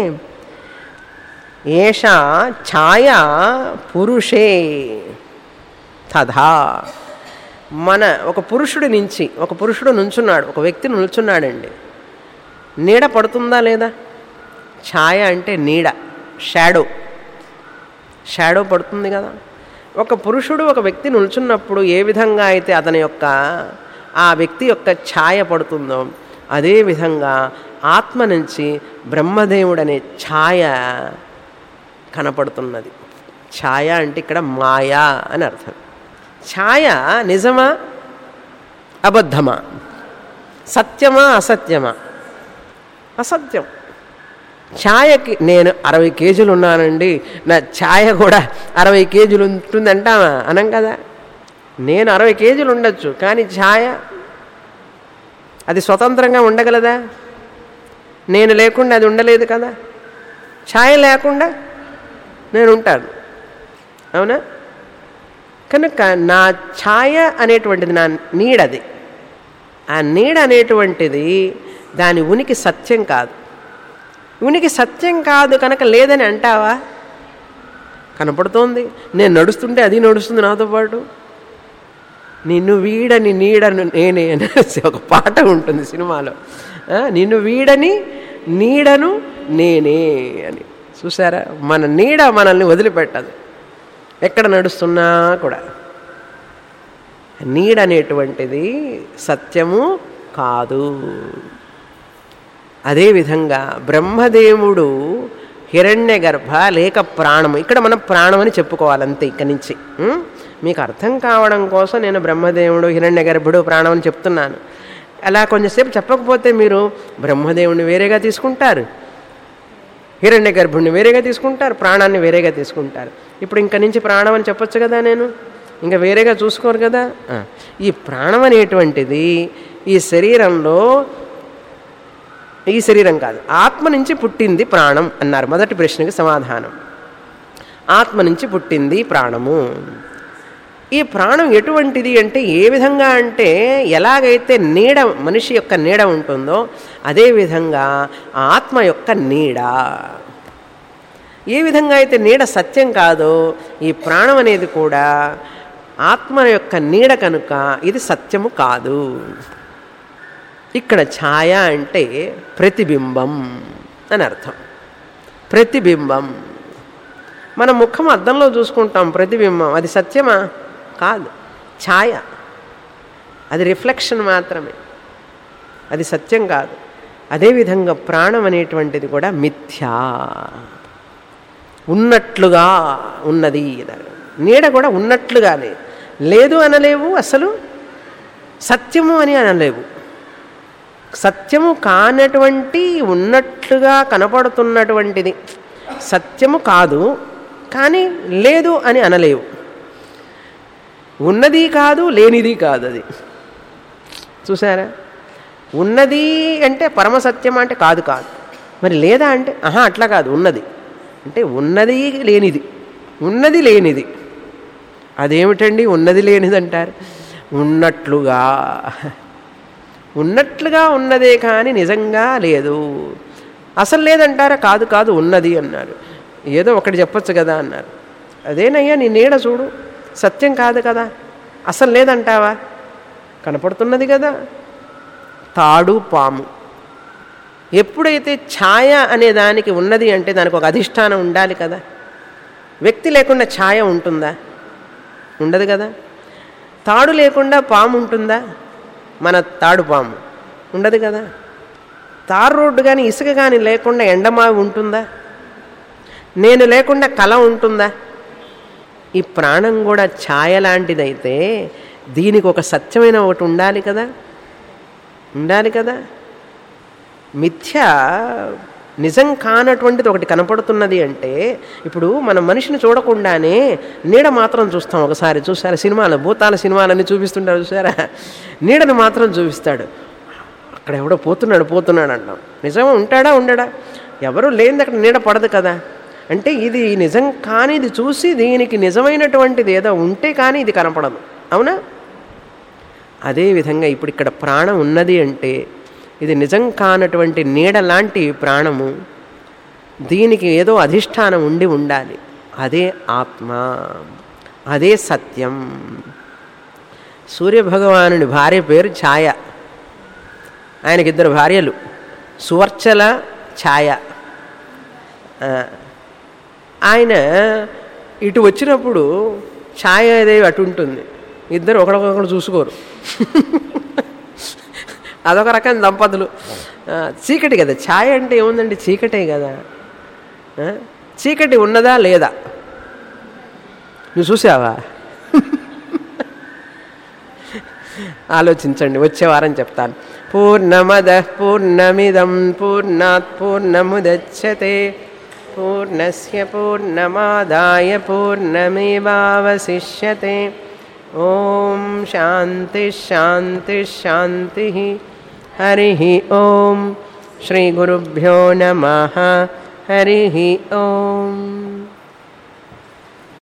ఏష ఛాయ పురుషే తథా మన ఒక పురుషుడి నుంచి ఒక పురుషుడు నుంచున్నాడు ఒక వ్యక్తి నిల్చున్నాడండి నీడ పడుతుందా లేదా ఛాయ అంటే నీడ షాడో షాడో పడుతుంది కదా ఒక పురుషుడు ఒక వ్యక్తి నిల్చున్నప్పుడు ఏ విధంగా అయితే అతని యొక్క ఆ వ్యక్తి యొక్క ఛాయ పడుతుందో అదే విధంగా ఆత్మ నుంచి బ్రహ్మదేవుడనే ఛాయ కనపడుతున్నది ఛాయ అంటే ఇక్కడ మాయా అని అర్థం ఛాయ నిజమా అబద్ధమా సత్యమా అసత్యమా అసత్యం ఛాయకి నేను అరవై కేజీలు ఉన్నానండి నా ఛాయ కూడా అరవై కేజీలు ఉంటుంది అంటామా అనం కదా నేను అరవై కేజీలు ఉండొచ్చు కానీ ఛాయ అది స్వతంత్రంగా ఉండగలదా నేను లేకుండా అది ఉండలేదు కదా ఛాయ లేకుండా నేను ఉంటాను అవునా కనుక నా ఛాయ అనేటువంటిది నా నీడది ఆ నీడ అనేటువంటిది దాని ఉనికి సత్యం కాదు ఉనికి సత్యం కాదు కనుక లేదని అంటావా కనపడుతోంది నేను నడుస్తుంటే అది నడుస్తుంది నాతో పాటు నిన్ను వీడని నీడను నేనే అనేసి ఒక పాట ఉంటుంది సినిమాలో ఆ, నిన్ను వీడని నీడను నేనే అని చూసారా మన నీడ మనల్ని వదిలిపెట్టదు ఎక్కడ నడుస్తున్నా కూడా నీడ అనేటువంటిది సత్యము కాదు అదేవిధంగా బ్రహ్మదేవుడు హిరణ్య గర్భ లేక ప్రాణము ఇక్కడ మనం ప్రాణం అని చెప్పుకోవాలి అంతే ఇక్కడి నుంచి ఉం? మీకు అర్థం కావడం కోసం నేను బ్రహ్మదేవుడు హిరణ్య గర్భుడు ప్రాణం అని చెప్తున్నాను అలా కొంచెంసేపు చెప్పకపోతే మీరు బ్రహ్మదేవుడిని వేరేగా తీసుకుంటారు హిరణ్య గర్భుడిని వేరేగా తీసుకుంటారు ప్రాణాన్ని వేరేగా తీసుకుంటారు ఇప్పుడు ఇంక నుంచి ప్రాణం అని చెప్పొచ్చు కదా నేను ఇంకా వేరేగా చూసుకోరు కదా ఆ. ఈ ప్రాణం అనేటువంటిది ఈ శరీరంలో ఈ శరీరం కాదు ఆత్మ నుంచి పుట్టింది ప్రాణం అన్నారు మొదటి ప్రశ్నకి సమాధానం ఆత్మ నుంచి పుట్టింది ప్రాణము ఈ ప్రాణం ఎటువంటిది అంటే ఏ విధంగా అంటే ఎలాగైతే నీడ మనిషి యొక్క నీడ ఉంటుందో అదేవిధంగా ఆ ఆత్మ యొక్క నీడ ఏ విధంగా అయితే నీడ సత్యం కాదో ఈ ప్రాణం అనేది కూడా ఆత్మ యొక్క నీడ కనుక ఇది సత్యము కాదు ఇక్కడ ఛాయ అంటే ప్రతిబింబం అని అర్థం ప్రతిబింబం మన ముఖం అద్దంలో చూసుకుంటాం ప్రతిబింబం అది సత్యమా కాదు ఛాయ అది రిఫ్లెక్షన్ మాత్రమే అది సత్యం కాదు అదేవిధంగా ప్రాణం అనేటువంటిది కూడా మిథ్యా ఉన్నట్లుగా ఉన్నది అన్నారు. నీడ కూడా ఉన్నట్లుగానే లేదు అనలేవు అసలు సత్యము అని అనలేవు సత్యము కానటువంటి ఉన్నట్లుగా కనపడుతున్నటువంటిది సత్యము కాదు కానీ లేదు అని అనలేవు ఉన్నది కాదు లేనిది కాదు అది చూసారా ఉన్నది అంటే పరమసత్యం అంటే కాదు కాదు మరి లేదా అంటే ఆహా అట్లా కాదు ఉన్నది అంటే ఉన్నది లేనిది ఉన్నది లేనిది అదేమిటండి ఉన్నది లేనిది అంటారు ఉన్నట్లుగా ఉన్నట్లుగా ఉన్నదే కానీ నిజంగా లేదు అసలు లేదంటారా కాదు కాదు ఉన్నది అన్నారు ఏదో ఒకటి చెప్పొచ్చు కదా అన్నారు అదేనయ్యా నీ నీడ చూడు సత్యం కాదు కదా అసలు లేదంటావా కనపడుతున్నది కదా తాడు పాము ఎప్పుడైతే ఛాయ అనే దానికి ఉన్నది అంటే దానికి ఒక అధిష్టానం ఉండాలి కదా వ్యక్తి లేకుండా ఛాయ ఉంటుందా ఉండదు కదా తాడు లేకుండా పాము ఉంటుందా మన తాడు పాము ఉండదు కదా తారు రోడ్డు కానీ ఇసుక కానీ లేకుండా ఎండమావి ఉంటుందా నేను లేకుండా కళ ఉంటుందా ఈ ప్రాణం కూడా ఛాయ లాంటిదైతే దీనికి ఒక సత్యమైన ఒకటి ఉండాలి కదా ఉండాలి కదా మిథ్య నిజం కానటువంటిది ఒకటి కనపడుతున్నది అంటే ఇప్పుడు మనం మనిషిని చూడకుండానే నీడ మాత్రం చూస్తాం ఒకసారి చూసారా సినిమాలు భూతాల సినిమాలన్నీ చూపిస్తుంటారు చూసారా నీడని మాత్రం చూపిస్తాడు అక్కడ ఎవడో పోతున్నాడు పోతున్నాడు అంటాం నిజం ఉంటాడా ఉండడా ఎవరు లేనిది అక్కడ నీడ పడదు కదా అంటే ఇది నిజం కానిది చూసి దీనికి నిజమైనటువంటిది ఏదో ఉంటే కానీ ఇది కనపడదు అవునా అదేవిధంగా ఇప్పుడు ఇక్కడ ప్రాణం ఉన్నది అంటే ఇది నిజం కానటువంటి నీడ లాంటి ప్రాణము దీనికి ఏదో అధిష్టానం ఉండి ఉండాలి అదే ఆత్మ అదే సత్యం సూర్యభగవానుడి భార్య పేరు ఛాయ ఆయనకి ఇద్దరు భార్యలు సువర్చల ఛాయ ఆ, ఆయన ఇటు వచ్చినప్పుడు ఛాయాదేవి అటు ఉంటుంది ఇద్దరు ఒకరికొకరు చూసుకోరు అదొక రకం దంపతులు ఆ, చీకటి కదా ఛాయ అంటే ఏముందండి చీకటే కదా ఆ, చీకటి ఉన్నదా లేదా నువ్వు చూసావా ఆలోచించండి వచ్చే వారం చెప్తాను పూర్ణమద పూర్ణమిదం పూర్ణాత్ పూర్ణముదచ్చతే పూర్ణస్య పూర్ణమాదాయ పూర్ణమేవావశిష్యతే ఓం శాంతి శాంతి శాంతి హరి ఓం శ్రీ గురుభ్యో నమ హరి ఓం